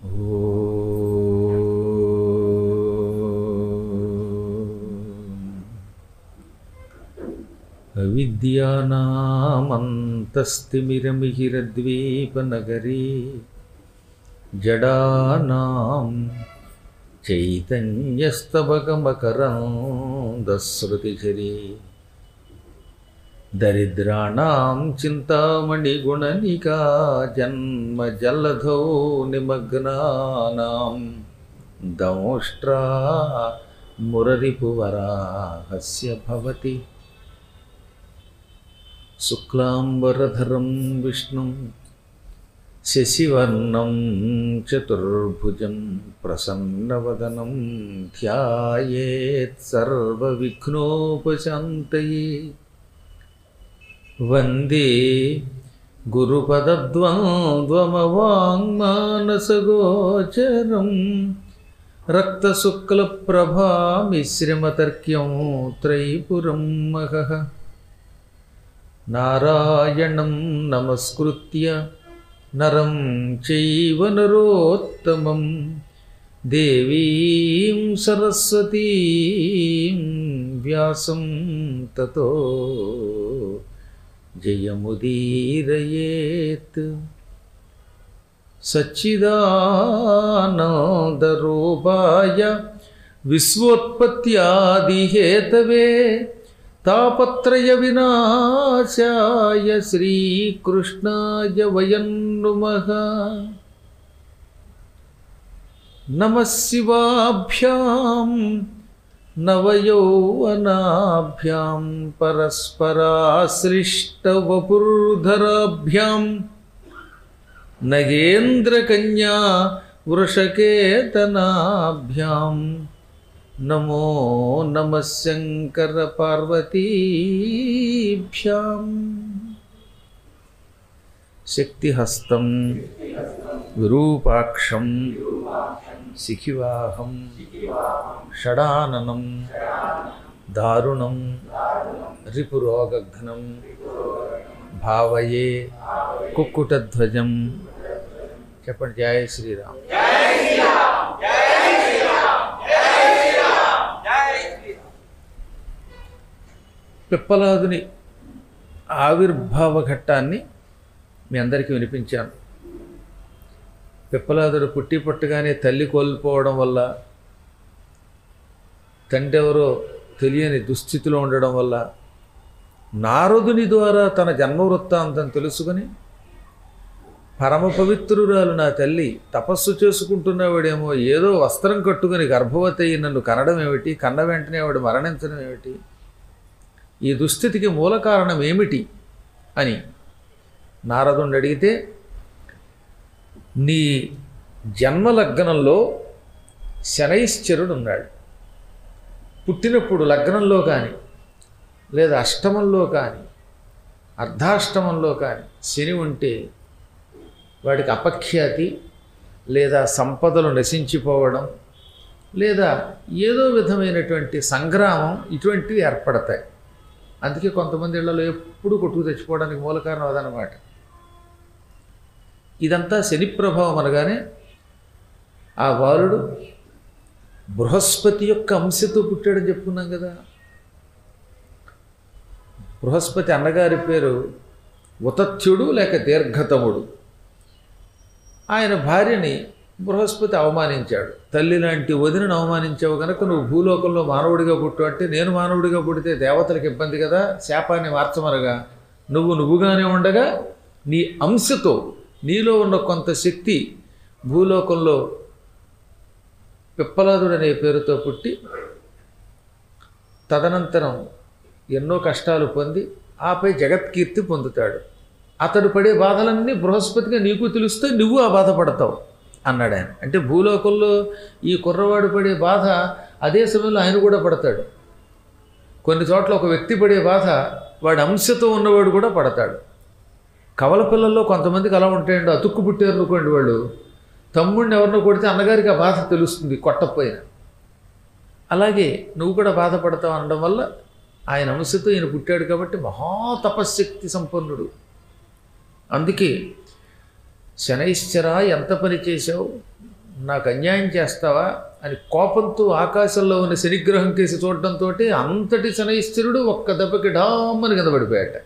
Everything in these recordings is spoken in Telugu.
అవిద్యానామంతస్తిమిరమిహిరద్వీపనగరీ జడానాం చైతన్యస్తబకమకరందశ్రుతిఝరీ దరిద్రాణం చింతామణిగుణనికా జన్మజలధౌ నిమగ్నానాం దంష్ట్రా మురరిపువరాహస్య భవతి శుక్లాంబరధరం విష్ణుం శశివర్ణం చతుర్భుజం ప్రసన్నవదనం ధ్యాయేత్ సర్వవిఘ్నోపశాంతయే వందే గురుపదద్వంద్వమవాङ्మానసగోచరం రక్తశుక్లప్రభామిశ్రమతర్క్యం త్రైపురం మహః నారాయణం నమస్కృత్య నరం చైవ నరోత్తమం దేవీం సరస్వతీం వ్యాసం తతో జయముదీరయేత్ సచ్చిదానందరూపాయ విశ్వోత్పత్యాదిహేతవే తాపత్రయ వినాశాయ శ్రీకృష్ణాయ వయం నుమః నమః శివాభ్యాం నవయౌవనాభ్యాం పరస్పరాశ్లిష్టవపుర్ధరాభ్యాం నగేంద్రకన్యా వృషకేతనాభ్యాం నమో నమ శంకర పార్వతీభ్యాం శక్తిహస్తం విరూపాక్షం శిఖివాహం షడాననం దారుణం రిపురోగఘ్నం భావయే కుక్కుటధ్వజం చెప్పండి జయ శ్రీరామ్ పిప్పలాదుని ఆవిర్భావ ఘట్టాన్ని మీ అందరికీ వినిపించాను పిప్పలాదుడు పుట్టి పుట్టగానే తల్లి కోల్పోవడం వల్ల తండ్రి ఎవరో తెలియని దుస్థితిలో ఉండడం వల్ల నారదుని ద్వారా తన జన్మ వృత్తాంతం తెలుసుకుని పరమ పవిత్రురాలు నా తల్లి తపస్సు చేసుకుంటున్నవాడేమో ఏదో వస్త్రం కట్టుకుని గర్భవతి అయి నన్ను కనడం ఏమిటి కన్న వెంటనే వాడు మరణించడం ఏమిటి ఈ దుస్థితికి మూల కారణం ఏమిటి అని నారదుని అడిగితే నీ జన్మలగ్నంలో శనైశ్చరుడు ఉన్నాడు పుట్టినప్పుడు లగ్నంలో కానీ లేదా అష్టమంలో కానీ అర్ధాష్టమంలో కానీ శని ఉంటే వాడికి అపఖ్యాతి లేదా సంపదలు నశించిపోవడం లేదా ఏదో విధమైనటువంటి సంగ్రామం ఇటువంటివి ఏర్పడతాయి అందుకే కొంతమంది ఇళ్లలో ఎప్పుడు కొట్టుకు తెచ్చిపోవడానికి మూల కారణం అదనమాట ఇదంతా శని ప్రభావం అనగానే ఆ బాలుడు బృహస్పతి యొక్క అంశతో పుట్టాడని చెప్పుకున్నాం కదా బృహస్పతి అన్నగారి పేరు ఉతత్యుడు లేక దీర్ఘతముడు ఆయన భార్యని బృహస్పతి అవమానించాడు తల్లి లాంటి వదినను అవమానించావు కనుక నువ్వు భూలోకంలో మానవుడిగా పుట్టు అంటే నేను మానవుడిగా పుడితే దేవతలకు ఇబ్బంది కదా శాపాన్ని మార్చమనగా నువ్వు నువ్వుగానే ఉండగా నీ అంశతో నీలో ఉన్న కొంత శక్తి భూలోకంలో పిప్పలాదుడు అనే పేరుతో పుట్టి తదనంతరం ఎన్నో కష్టాలు పొంది ఆపై జగత్కీర్తి పొందుతాడు అతడు పడే బాధలన్నీ బృహస్పతిగా నీకు తెలుస్తే నువ్వు ఆ బాధపడతావు అన్నాడు ఆయన అంటే భూలోకంలో ఈ కుర్రవాడు పడే బాధ అదే సమయంలో ఆయన కూడా పడతాడు కొన్ని చోట్ల ఒక వ్యక్తి పడే బాధ వాడి అంశతో ఉన్నవాడు కూడా పడతాడు కవల పిల్లల్లో కొంతమందికి అలా ఉంటాయండి అతుక్కు పుట్టారు అనుకోండి వాళ్ళు తమ్ముడిని ఎవరినో కొడితే అన్నగారికి ఆ బాధ తెలుస్తుంది కొట్టకపోయినా అలాగే నువ్వు కూడా బాధపడతావు అనడం వల్ల ఆయన అంశతో ఈయన పుట్టాడు కాబట్టి మహా తపశ్శక్తి సంపన్నుడు అందుకే శనైశ్చర ఎంత పని చేశావు నాకు అన్యాయం చేస్తావా అని కోపంతో ఆకాశంలో ఉన్న శనిగ్రహం కేసి చూడటంతో అంతటి శనైశ్వరుడు ఒక్క దెబ్బకి డామ్మని కింద పడిపోయాట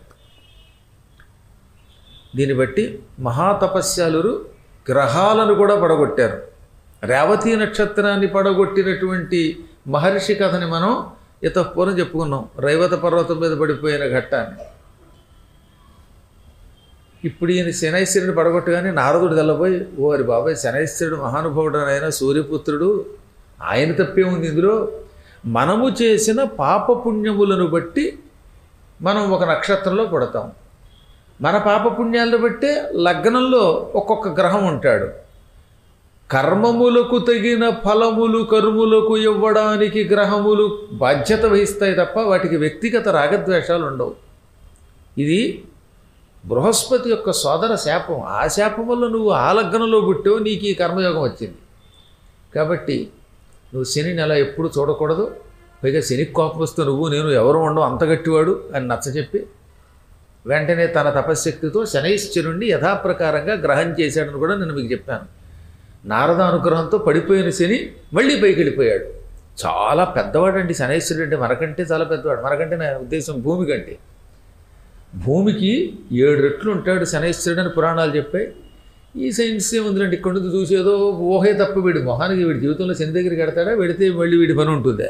దీన్ని బట్టి మహాతపస్యాలురు గ్రహాలను కూడా పడగొట్టారు రేవతి నక్షత్రాన్ని పడగొట్టినటువంటి మహర్షి కథని మనం ఇతపూర్వం చెప్పుకున్నాం రైవత పర్వతం మీద పడిపోయిన ఘట్టాన్ని ఇప్పుడు ఈయన శనైశ్వరుడు పడగొట్టగానే నారదుడు తెల్లబోయి ఓరి బాబాయ్ శనైశ్వరుడు మహానుభావుడు ఆయన సూర్యపుత్రుడు ఆయన తప్పే ఉంది ఇందులో మనము చేసిన పాపపుణ్యములను బట్టి మనం ఒక నక్షత్రంలో పుడతాం మన పాపపుణ్యాలను బట్టే లగ్నంలో ఒక్కొక్క గ్రహం ఉంటాడు కర్మములకు తగిన ఫలములు కర్ములకు ఇవ్వడానికి గ్రహములు బాధ్యత వహిస్తాయి తప్ప వాటికి వ్యక్తిగత రాగద్వేషాలు ఉండవు ఇది బృహస్పతి యొక్క సోదర శాపం ఆ శాపం వల్ల నువ్వు ఆ లగ్నంలో పుట్టావు నీకు ఈ కర్మయోగం వచ్చింది కాబట్టి నువ్వు శనిని అలా ఎప్పుడు చూడకూడదు పైగా శనికి కోపం వస్తే నువ్వు నేను ఎవరు ఉండవు అంత గట్టివాడు అని నచ్చచెప్పి వెంటనే తన తపశ్శక్తితో శనైశ్చరుణ్ణి యథాప్రకారంగా గ్రహం చేశాడని కూడా నేను మీకు చెప్పాను నారద అనుగ్రహంతో పడిపోయిన శని మళ్ళీ పైకి వెళ్ళిపోయాడు చాలా పెద్దవాడండి శనైశ్వరుడు అంటే మనకంటే చాలా పెద్దవాడు మనకంటే నా ఉద్దేశం భూమి కంటే భూమికి ఏడు రెట్లు ఉంటాడు శనైశ్వరుడు అని పురాణాలు చెప్పాయి ఈ సైన్స్ ఏముందిలండి ఇక్కడ నుంచి చూసేదో ఊహే తప్ప వీడి మొహానికి వీడి జీవితంలో శని దగ్గరికి వెడతాడా వెడితే మళ్ళీ వీడి పని ఉంటుందా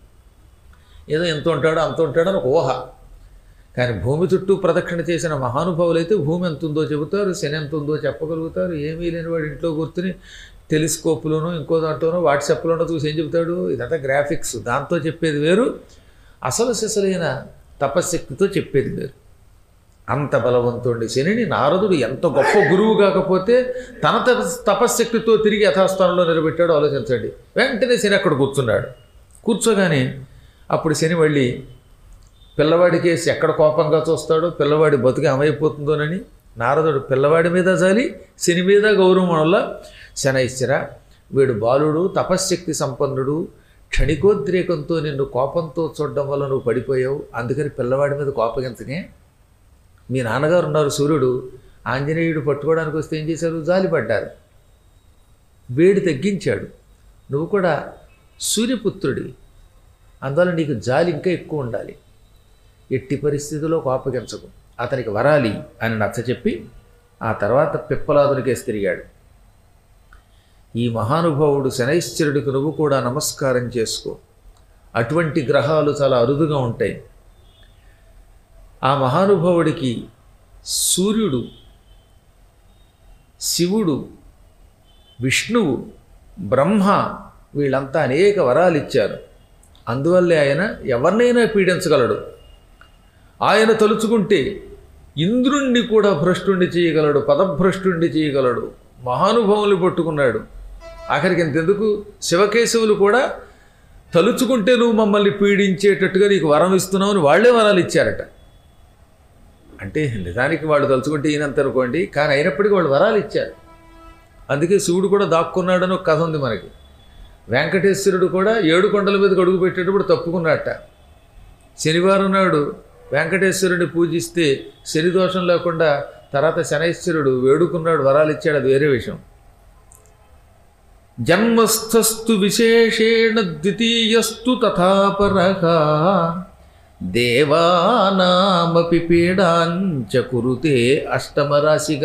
ఏదో ఎంత ఉంటాడో అంత ఉంటాడో అని ఒక ఊహ కానీ భూమి చుట్టూ ప్రదక్షిణ చేసిన మహానుభావులైతే భూమి ఎంత ఉందో చెబుతారు శని ఎంత ఉందో చెప్పగలుగుతారు ఏమీ లేని వాడు ఇంట్లో కూర్చుని టెలిస్కోప్లోనో ఇంకో దాంట్లోనో వాట్సాప్లోనో చూసి ఏం చెబుతాడు ఇదంతా గ్రాఫిక్స్ దాంతో చెప్పేది వేరు అసలు సిసలైన తపశ్శక్తితో చెప్పేది వేరు అంత బలవంతుడి శనిని నారదుడు ఎంత గొప్ప గురువు కాకపోతే తన తప- తపశ్శక్తితో తిరిగి యథాస్థానంలో నిలబెట్టాడో ఆలోచించండి వెంటనే శని అక్కడ కూర్చున్నాడు కూర్చోగానే అప్పుడు శని మళ్ళీ పిల్లవాడి కేసి ఎక్కడ కోపంగా చూస్తాడో పిల్లవాడి బతుకు ఏమైపోతుందోనని నారదుడు పిల్లవాడి మీద జాలి శని మీద గౌరవం వల్ల శనైశ్వర వీడు బాలుడు తపశ్శక్తి సంపన్నుడు క్షణికోద్రేకంతో నిన్ను కోపంతో చూడడం వల్ల నువ్వు పడిపోయావు అందుకని పిల్లవాడి మీద కోపగించనే మీ నాన్నగారు ఉన్నారు సూర్యుడు ఆంజనేయుడు పట్టుకోవడానికి వస్తే ఏం చేశారు జాలిపడ్డారు వేడి తగ్గించాడు నువ్వు కూడా సూర్యపుత్రుడి అందువల్ల నీకు జాలి ఇంకా ఎక్కువ ఉండాలి ఎట్టి పరిస్థితుల్లో కోపగించకు అతనికి వరాలి అని నచ్చచెప్పి ఆ తర్వాత పిప్పలాదునికేసి తిరిగాడు ఈ మహానుభావుడు శనైశ్చరుడికి నువ్వు కూడా నమస్కారం చేసుకో అటువంటి గ్రహాలు చాలా అరుదుగా ఉంటాయి ఆ మహానుభావుడికి సూర్యుడు శివుడు విష్ణువు బ్రహ్మ వీళ్ళంతా అనేక వరాలు ఇచ్చారు అందువల్లే ఆయన ఎవరినైనా పీడించగలడు ఆయన తలుచుకుంటే ఇంద్రుణ్ణి కూడా భ్రష్టుణ్ణి చేయగలడు పదభ్రష్టుణ్ణి చేయగలడు మహానుభావులు పట్టుకున్నాడు ఆఖరికి ఇంతెందుకు శివకేశవులు కూడా తలుచుకుంటే నువ్వు మమ్మల్ని పీడించేటట్టుగా నీకు వరం ఇస్తున్నావు అని వాళ్ళే వరాలు ఇచ్చారట అంటే నిజానికి వాళ్ళు తలుచుకుంటే ఈయనంత అనుకోండి కానీ అయినప్పటికీ వాళ్ళు వరాలు ఇచ్చారు అందుకే శివుడు కూడా దాక్కున్నాడని ఒక కథ ఉంది మనకి వెంకటేశ్వరుడు కూడా ఏడు కొండల మీదకి అడుగు పెట్టేటప్పుడు తప్పుకున్నట్ట శనివారం నాడు వెంకటేశ్వరుడిని పూజిస్తే శని దోషం లేకుండా తర్వాత శనైశ్వరుడు వేడుకున్నాడు వరాలు ఇచ్చాడు అది వేరే విషయం జన్మస్థస్తు విశేషేణ ద్వితీయస్తు తథాపరః దేవానామపి పీడాంచ కురుతే అష్టమరాశిగ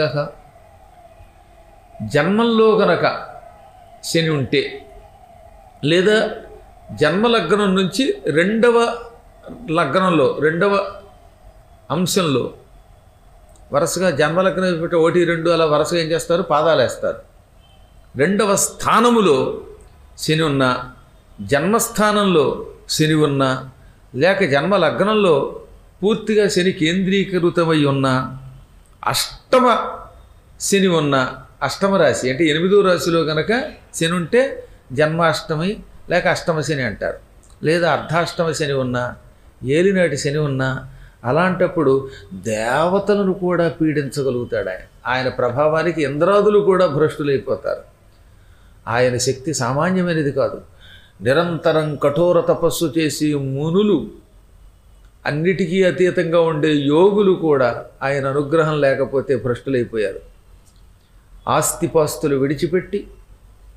జన్మంలో గనక శని ఉంటే లేదా జన్మలగ్నం నుంచి రెండవ లగ్నంలో రెండవ అంశంలో వరుసగా జన్మలగ్నం పెట్టి ఒకటి రెండు అలా వరుసగా ఏం చేస్తారు పాదాలు వేస్తారు రెండవ స్థానములో శని ఉన్న జన్మస్థానంలో శని ఉన్న లేక జన్మ లగ్నంలో పూర్తిగా శని కేంద్రీకృతమై ఉన్న అష్టమ శని ఉన్న అష్టమ రాశి అంటే ఎనిమిదో రాశిలో కనుక శని ఉంటే జన్మాష్టమి లేక అష్టమ శని అంటారు లేదా అర్ధాష్టమ శని ఉన్న ఏలినాటి శని ఉన్న అలాంటప్పుడు దేవతలను కూడా పీడించగలుగుతాడు ఆయన ఆయన ప్రభావానికి ఇంద్రాదులు కూడా భ్రష్టులైపోతారు ఆయన శక్తి సామాన్యమైనది కాదు నిరంతరం కఠోర తపస్సు చేసి మునులు అన్నిటికీ అతీతంగా ఉండే యోగులు కూడా ఆయన అనుగ్రహం లేకపోతే భ్రష్టులైపోయారు ఆస్తిపాస్తులు విడిచిపెట్టి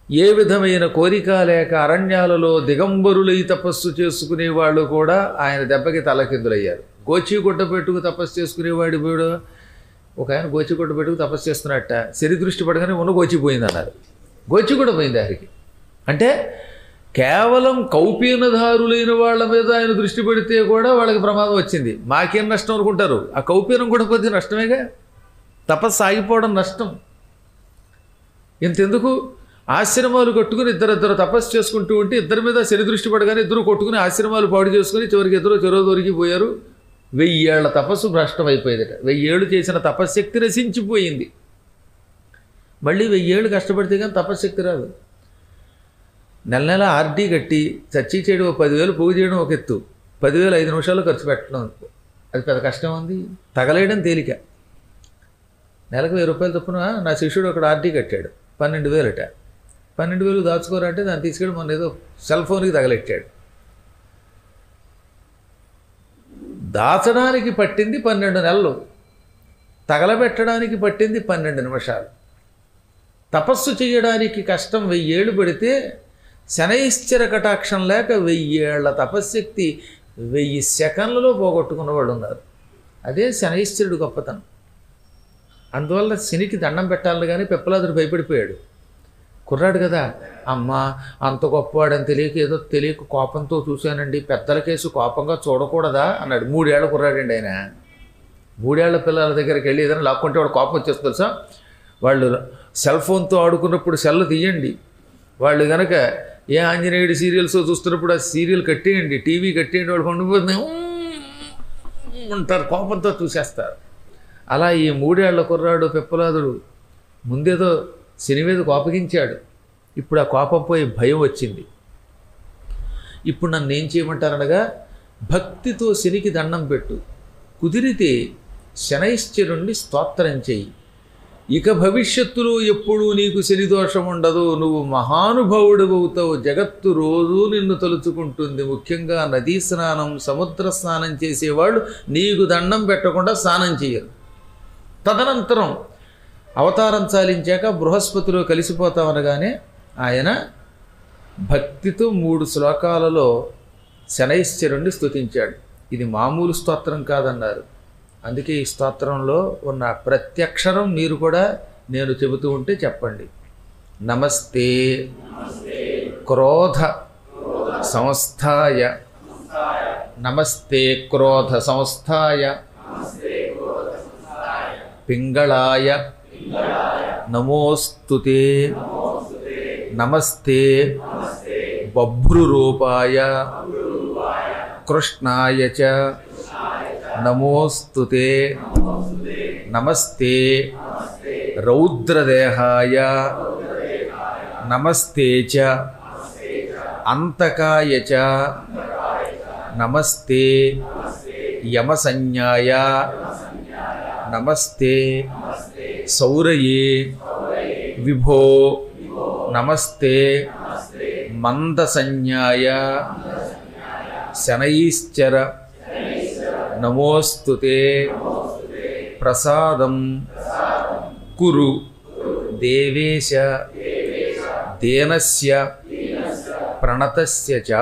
ఏ విధమైన కోరిక లేక అరణ్యాలలో దిగంబరులై తపస్సు చేసుకునేవాళ్ళు కూడా ఆయన దెబ్బకి తలకిందులయ్యారు గోచిగుడ్డ పెట్టుకు తపస్సు చేసుకునేవాడి కూడా ఒక ఆయన గోచిగుడ్డ పెట్టుకు తపస్సు చేస్తున్నట్ట శని దృష్టి పడగానే ఉన్న గోచిపోయింది అన్నారు గోచి కూడా పోయింది ఆయనకి అంటే కేవలం కౌపీనధారులైన వాళ్ళ మీద ఆయన దృష్టి పెడితే కూడా వాళ్ళకి ప్రమాదం వచ్చింది మాకేం నష్టం అనుకుంటారు ఆ కౌపీనం కూడా కొద్ది నష్టమేగా తపస్సు ఆగిపోవడం నష్టం ఇంతెందుకు ఆశ్రమాలు కట్టుకుని ఇద్దరిద్దరు తపస్సు చేసుకుంటూ ఉంటే ఇద్దరి మీద శని దృష్టి పడగానే ఇద్దరు కొట్టుకుని ఆశ్రమాలు పాడు చేసుకుని చివరికి ఇద్దరు చెరో దొరికిపోయారు వెయ్యేళ్ల తపస్సు భ్రష్టం అయిపోయేదట వెయ్యేళ్ళు చేసిన తపశ్శక్తి నశించిపోయింది మళ్ళీ వెయ్యేళ్ళు కష్టపడితే కానీ తపశ్శక్తి రాదు నెల నెల ఆర్డీ కట్టి చచ్చి చేయడం ఒక పదివేలు పోగు చేయడం ఒక ఎత్తు పదివేలు ఐదు నిమిషాలు ఖర్చు పెట్టడం అది పెద్ద కష్టం ఉంది తగలేయడం తేలిక నెలకు వెయ్యి రూపాయలు చొప్పున నా శిష్యుడు ఒకడు ఆర్డీ కట్టాడు పన్నెండు వేలట పన్నెండు వేలు దాచుకోరా అంటే దాన్ని తీసుకెళ్ళి మొన్న ఏదో సెల్ ఫోన్కి తగలెట్టాడు దాచడానికి పట్టింది పన్నెండు నెలలు తగలబెట్టడానికి పట్టింది పన్నెండు నిమిషాలు తపస్సు చేయడానికి కష్టం వెయ్యేళ్ళు పడితే శనైశ్చర కటాక్షం లేక వెయ్యేళ్ల తపశ్శక్తి వెయ్యి సెకండ్లలో పోగొట్టుకున్న వాళ్ళు ఉన్నారు అదే శనైశ్చరుడు గొప్పతనం అందువల్ల శనికి దండం పెట్టాలని కానీ పెప్పలాదుడు భయపడిపోయాడు కుర్రాడు కదా అమ్మ అంత గొప్పవాడని తెలియక ఏదో తెలియక కోపంతో చూశానండి పెద్దల కేసు కోపంగా చూడకూడదా అన్నాడు మూడేళ్ల కుర్రాడండి ఆయన మూడేళ్ల పిల్లల దగ్గరికి వెళ్ళి ఏదైనా లాక్కుంటే వాడు కోపం వచ్చేస్తుంది తెలుసా వాళ్ళు సెల్ ఫోన్తో ఆడుకున్నప్పుడు సెల్ తీయండి వాళ్ళు కనుక ఏ ఆంజనేయుడి సీరియల్స్ చూస్తున్నప్పుడు ఆ సీరియల్ కట్టేయండి టీవీ కట్టేయండి వాళ్ళు కొండిపోతుంది ఉంటారు కోపంతో చూసేస్తారు అలా ఈ మూడేళ్ల కుర్రాడు పెప్పలాదుడు ముందేదో శని మీద కోపగించాడు ఇప్పుడు ఆ కోపం పోయి భయం వచ్చింది ఇప్పుడు నన్ను ఏం చేయమంటారనగా భక్తితో శనికి దండం పెట్టు కుదిరితే శనైశ్చరుణ్ణి స్తోత్రం చెయ్యి ఇక భవిష్యత్తులో ఎప్పుడూ నీకు శని దోషం ఉండదు నువ్వు మహానుభావుడు అవుతావు జగత్తు రోజూ నిన్ను తలుచుకుంటుంది ముఖ్యంగా నదీ స్నానం సముద్ర స్నానం చేసేవాళ్ళు నీకు దండం పెట్టకుండా స్నానం చేయరు తదనంతరం అవతారం చాలించాక బృహస్పతిలో కలిసిపోతామనగానే ఆయన భక్తితో మూడు శ్లోకాలలో శనైశ్చరుణ్ణి స్తుతించాడు ఇది మామూలు స్తోత్రం కాదన్నారు అందుకే ఈ స్తోత్రంలో ఉన్న ప్రత్యక్షరం మీరు కూడా నేను చెబుతూ ఉంటే చెప్పండి నమస్తే క్రోధ సంస్థాయ నమస్తే క్రోధ సంస్థాయ పింగళాయ నమోస్తుతే నమస్తే బభ్రురూపాయ కృష్ణాయ చ నమోస్తుతే నమస్తే రౌద్రదేహాయ నమస్తే చ అంతకాయ చ నమస్తే యమసంజ్ఞాయ నమస్తే సౌరయే విభో నమస్తే మందసంజ్ఞాయ శనైశ్చర నమోస్తుతే ప్రసాదం కురు దేవేశ దేనస్య ప్రణతస్య చ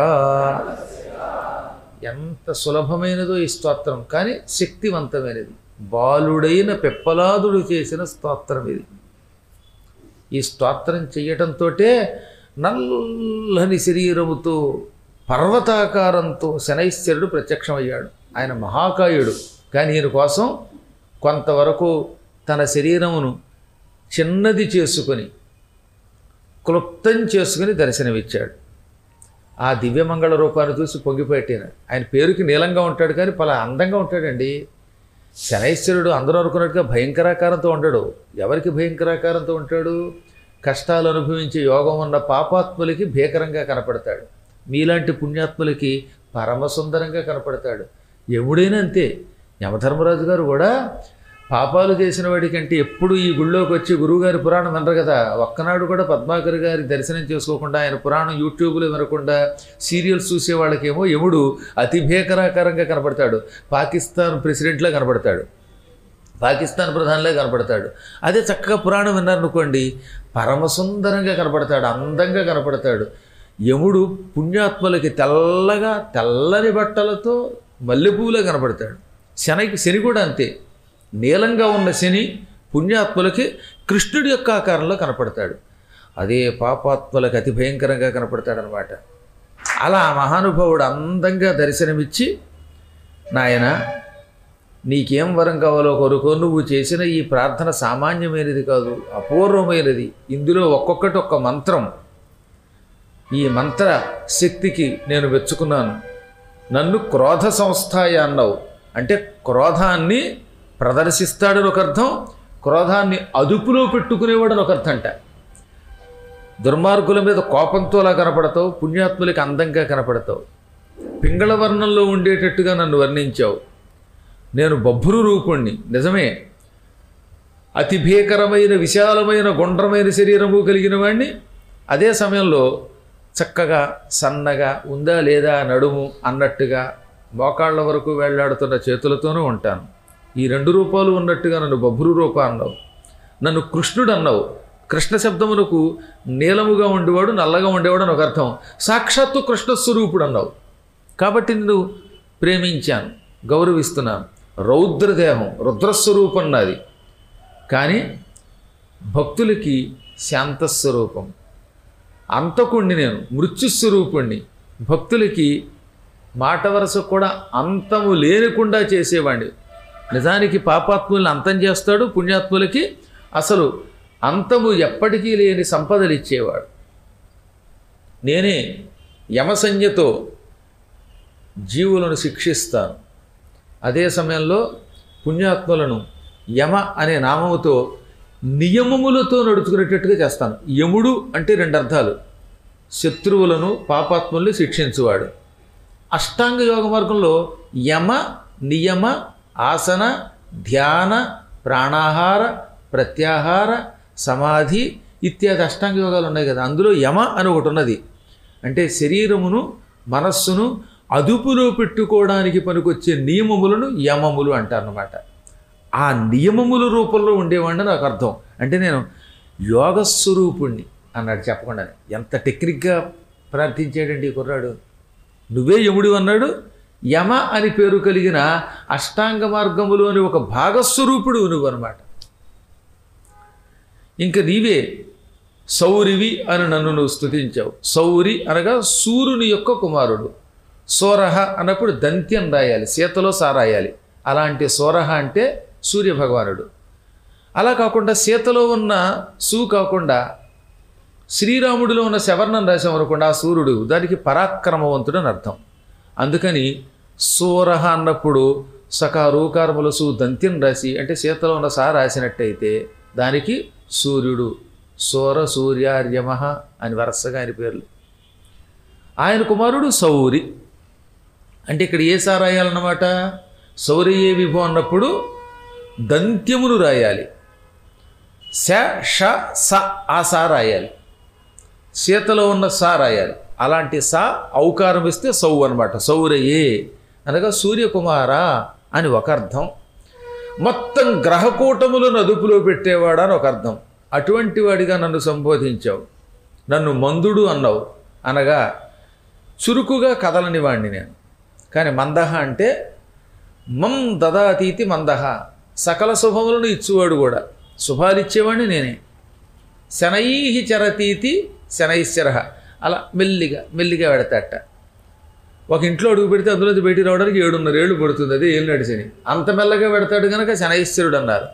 ఎంత సులభమైనదో ఈ స్తోత్రం కానీ శక్తివంతమైనది బాలుడైన పెప్పలాదుడు చేసిన స్తోత్రం ఇది ఈ స్తోత్రం చేయటంతో నల్లని శరీరముతో పర్వతాకారంతో శనైశ్వరుడు ప్రత్యక్షమయ్యాడు ఆయన మహాకాయుడు కానీ ఈయన కోసం కొంతవరకు తన శరీరమును చిన్నది చేసుకొని క్లుప్తం చేసుకుని దర్శనమిచ్చాడు ఆ దివ్యమంగళ రూపాన్ని చూసి పొంగిపెట్టిన ఆయన పేరుకి నీలంగా ఉంటాడు కానీ పలా అందంగా ఉంటాడండి శనైశ్వరుడు అందరూ అనుకున్నట్టుగా భయంకరాకారంతో ఉండడు ఎవరికి భయంకరాకారంతో ఉంటాడు కష్టాలు అనుభవించే యోగం ఉన్న పాపాత్ములకి భీకరంగా కనపడతాడు మీలాంటి పుణ్యాత్ములకి పరమసుందరంగా కనపడతాడు ఎవడైనా అంతే యమధర్మరాజు గారు కూడా పాపాలు చేసిన వాడికంటే ఎప్పుడు ఈ గుళ్ళోకి వచ్చి గురువుగారి పురాణం వినరు కదా ఒక్కనాడు కూడా పద్మాకర్ గారి దర్శనం చేసుకోకుండా ఆయన పురాణం యూట్యూబ్లో వినకుండా సీరియల్స్ చూసే వాళ్ళకేమో యముడు అతి భీకరాకారంగా కనపడతాడు పాకిస్తాన్ ప్రెసిడెంట్లా కనపడతాడు పాకిస్తాన్ ప్రధానిలో కనపడతాడు అదే చక్కగా పురాణం విన్నారనుకోండి పరమసుందరంగా కనపడతాడు అందంగా కనపడతాడు యముడు పుణ్యాత్మలకి తెల్లగా తెల్లని బట్టలతో మల్లెపూలే కనపడతాడు శనికి శని కూడా అంతే నీలంగా ఉన్న శని పుణ్యాత్ములకి కృష్ణుడి యొక్క ఆకారంలో కనపడతాడు అదే పాపాత్ములకు అతి భయంకరంగా కనపడతాడనమాట అలా ఆ మహానుభావుడు అందంగా దర్శనమిచ్చి నాయన నీకేం వరం కావాలో కొరుకో నువ్వు చేసిన ఈ ప్రార్థన సామాన్యమైనది కాదు అపూర్వమైనది ఇందులో ఒక్కొక్కటి ఒక్క మంత్రం ఈ మంత్ర శక్తికి నేను మెచ్చుకున్నాను నన్ను క్రోధ సంస్థాయ అన్నావు అంటే క్రోధాన్ని ప్రదర్శిస్తాడని ఒక అర్థం క్రోధాన్ని అదుపులో పెట్టుకునేవాడని ఒక అర్థం అంట దుర్మార్గుల మీద కోపంతోలా కనపడతావు పుణ్యాత్ములకి అందంగా కనపడతావు పింగళ వర్ణంలో ఉండేటట్టుగా నన్ను వర్ణించావు నేను బొబ్బురు రూపుణ్ణి నిజమే అతి భీకరమైన విశాలమైన గుండ్రమైన శరీరము కలిగిన వాడిని అదే సమయంలో చక్కగా సన్నగా ఉందా లేదా నడుము అన్నట్టుగా మోకాళ్ళ వరకు వేళ్లాడుతున్న చేతులతోనూ ఉంటాను ఈ రెండు రూపాలు ఉన్నట్టుగా నన్ను బొబ్బురు రూప అన్నావు నన్ను కృష్ణుడు అన్నావు కృష్ణ శబ్దమునకు నీలముగా ఉండేవాడు నల్లగా ఉండేవాడు అని ఒక అర్థం సాక్షాత్తు కృష్ణస్వరూపుడు అన్నావు కాబట్టి నిన్ను ప్రేమించాను గౌరవిస్తున్నాను రౌద్రదేహం రుద్రస్వరూపం నాది కానీ భక్తులకి శాంతస్వరూపం అంతకుణ్ణి నేను మృత్యుస్వరూపుణ్ణి భక్తులకి మాట వరస కూడా అంతము లేనికుండా చేసేవాడిని నిజానికి పాపాత్ముల్ని అంతం చేస్తాడు పుణ్యాత్ములకి అసలు అంతము ఎప్పటికీ లేని సంపదలు ఇచ్చేవాడు నేనే యమసంజ్ఞతో జీవులను శిక్షిస్తాను అదే సమయంలో పుణ్యాత్ములను యమ అనే నామముతో నియమములతో నడుచుకునేటట్టుగా చేస్తాను యముడు అంటే రెండు అర్థాలు శత్రువులను పాపాత్ముల్ని శిక్షించువాడు అష్టాంగ యోగ మార్గంలో యమ నియమ ఆసన ధ్యాన ప్రాణాహార ప్రత్యాహార సమాధి ఇత్యాది అష్టాంగ యోగాలు ఉన్నాయి కదా అందులో యమ అని ఒకటి ఉన్నది అంటే శరీరమును మనస్సును అదుపులో పెట్టుకోవడానికి పనికొచ్చే నియమములను యమములు అంటారన్నమాట ఆ నియమముల రూపంలో ఉండేవాడిని నాకు అర్థం అంటే నేను యోగస్వరూపుణ్ణి అన్నాడు చెప్పకుండా ఎంత టెక్నిక్గా ప్రార్థించాడండి ఈ కుర్రాడు నువ్వే యముడు అన్నాడు యమ అని పేరు కలిగిన అష్టాంగ మార్గములోని ఒక భాగస్వరూపుడు నువ్వు అనమాట ఇంక నీవే సౌరివి అని నన్ను నువ్వు స్తుతించావు సౌరి అనగా సూర్యుని యొక్క కుమారుడు సోరహ అన్నప్పుడు దంత్యం రాయాలి సీతలో సా రాయాలి అలాంటి సోరహ అంటే సూర్య భగవానుడు అలా కాకుండా సీతలో ఉన్న సు కాకుండా శ్రీరాముడిలో ఉన్న శవర్ణం రాసాం అనుకోండి ఆ సూర్యుడు దానికి పరాక్రమవంతుడు అని అర్థం అందుకని సూరహ అన్నప్పుడు సకారూకారముల సు దంత్యం రాసి అంటే సీతలో ఉన్న సా రాసినట్టయితే దానికి సూర్యుడు సూర సూర్యార్యమ అని వరుసగా ఆయన పేర్లు ఆయన కుమారుడు సౌరి అంటే ఇక్కడ ఏ సా రాయాలన్నమాట సౌరియే విభో అన్నప్పుడు దంత్యమును రాయాలి శ ష స ఆ సా రాయాలి సీతలో ఉన్న సా రాయాలి అలాంటి సా ఔకారం ఇస్తే సౌ అనమాట సౌరయే అనగా సూర్యకుమార అని ఒక అర్థం మొత్తం గ్రహకూటములను అదుపులో పెట్టేవాడా అని ఒక అర్థం అటువంటి వాడిగా నన్ను సంబోధించావు నన్ను మందుడు అన్నావు అనగా చురుకుగా కదలని వాడిని నేను కానీ మందహ అంటే మం దదాతీతి మందహ సకల శుభములను ఇచ్చేవాడు కూడా శుభాలు ఇచ్చేవాడిని నేనే శనై చరతీతి శనైశ్చర అలా మెల్లిగా మెల్లిగా పెడతాట ఒక ఇంట్లో అడుగు పెడితే అందులోంచి బయటికి రావడానికి ఏడున్నర ఏళ్ళు పడుతుంది అదే ఏళ్ళు నడిచని అంత మెల్లగా పెడతాడు కనుక శనైశ్వరుడు అన్నారు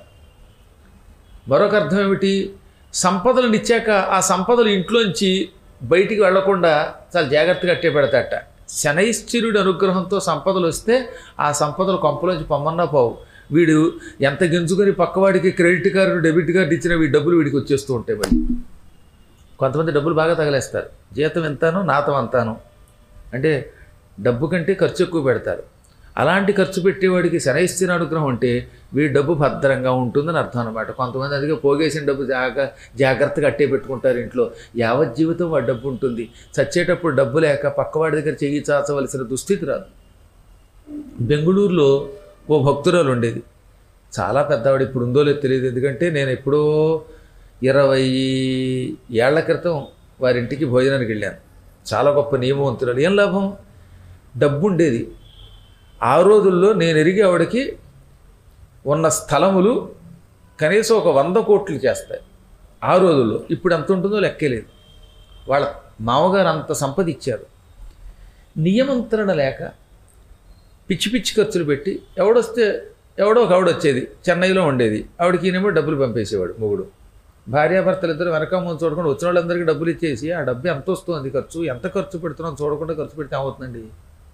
మరొక అర్థం ఏమిటి సంపదలను ఇచ్చాక ఆ సంపదలు ఇంట్లోంచి బయటికి వెళ్లకుండా చాలా జాగ్రత్తగా అట్టే పెడతాట శనైశ్చరుడి అనుగ్రహంతో సంపదలు వస్తే ఆ సంపదలు కొంపలోంచి పొమ్మన్నా పోవు వీడు ఎంత గింజుకొని పక్కవాడికి క్రెడిట్ కార్డు డెబిట్ కార్డు ఇచ్చిన వీడి డబ్బులు వీడికి వచ్చేస్తూ ఉంటాయి మళ్ళీ కొంతమంది డబ్బులు బాగా తగలేస్తారు జీతం ఎంతాను నాతం అంతాను అంటే డబ్బు కంటే ఖర్చు ఎక్కువ పెడతారు అలాంటి ఖర్చు పెట్టేవాడికి శనైశ్చిన అనుగ్రహం ఉంటే వీడి డబ్బు భద్రంగా ఉంటుందని అర్థం అనమాట కొంతమంది అదిగా పోగేసిన డబ్బు జాగ్ర జాగ్రత్తగా అట్టే పెట్టుకుంటారు ఇంట్లో యావత్ జీవితం వాడి డబ్బు ఉంటుంది చచ్చేటప్పుడు డబ్బు లేక పక్కవాడి దగ్గర చెయ్యి చాచవలసిన దుస్థితి రాదు బెంగుళూరులో ఓ భక్తురాలు ఉండేది చాలా పెద్దవాడు ఇప్పుడు ఉందో లేదో తెలియదు ఎందుకంటే నేను ఎప్పుడో ఇరవై ఏళ్ల క్రితం వారింటికి భోజనానికి వెళ్ళాను చాలా గొప్ప నియమవంతురాలు ఏం లాభం డబ్బు ఉండేది ఆ రోజుల్లో నేను ఎరిగి ఆవిడకి ఉన్న స్థలములు కనీసం ఒక వంద కోట్లు చేస్తాయి ఆ రోజుల్లో ఇప్పుడు ఎంత ఉంటుందో లెక్కేలేదు వాళ్ళ మామగారు అంత సంపద ఇచ్చారు నియమంత్రణ లేక పిచ్చి పిచ్చి ఖర్చులు పెట్టి ఎవడొస్తే ఎవడో ఒక ఆవిడ వచ్చేది చెన్నైలో ఉండేది ఆవిడకి ఈయనేమో డబ్బులు పంపేసేవాడు మొగుడు భార్యాభర్తలు ఇద్దరు వెనక ముందు చూడకుండా వచ్చిన వాళ్ళందరికీ డబ్బులు ఇచ్చేసి ఆ డబ్బు ఎంత వస్తుంది ఖర్చు ఎంత ఖర్చు పెడుతున్నాం చూడకుండా ఖర్చు పెడితే ఏమవుతుందండి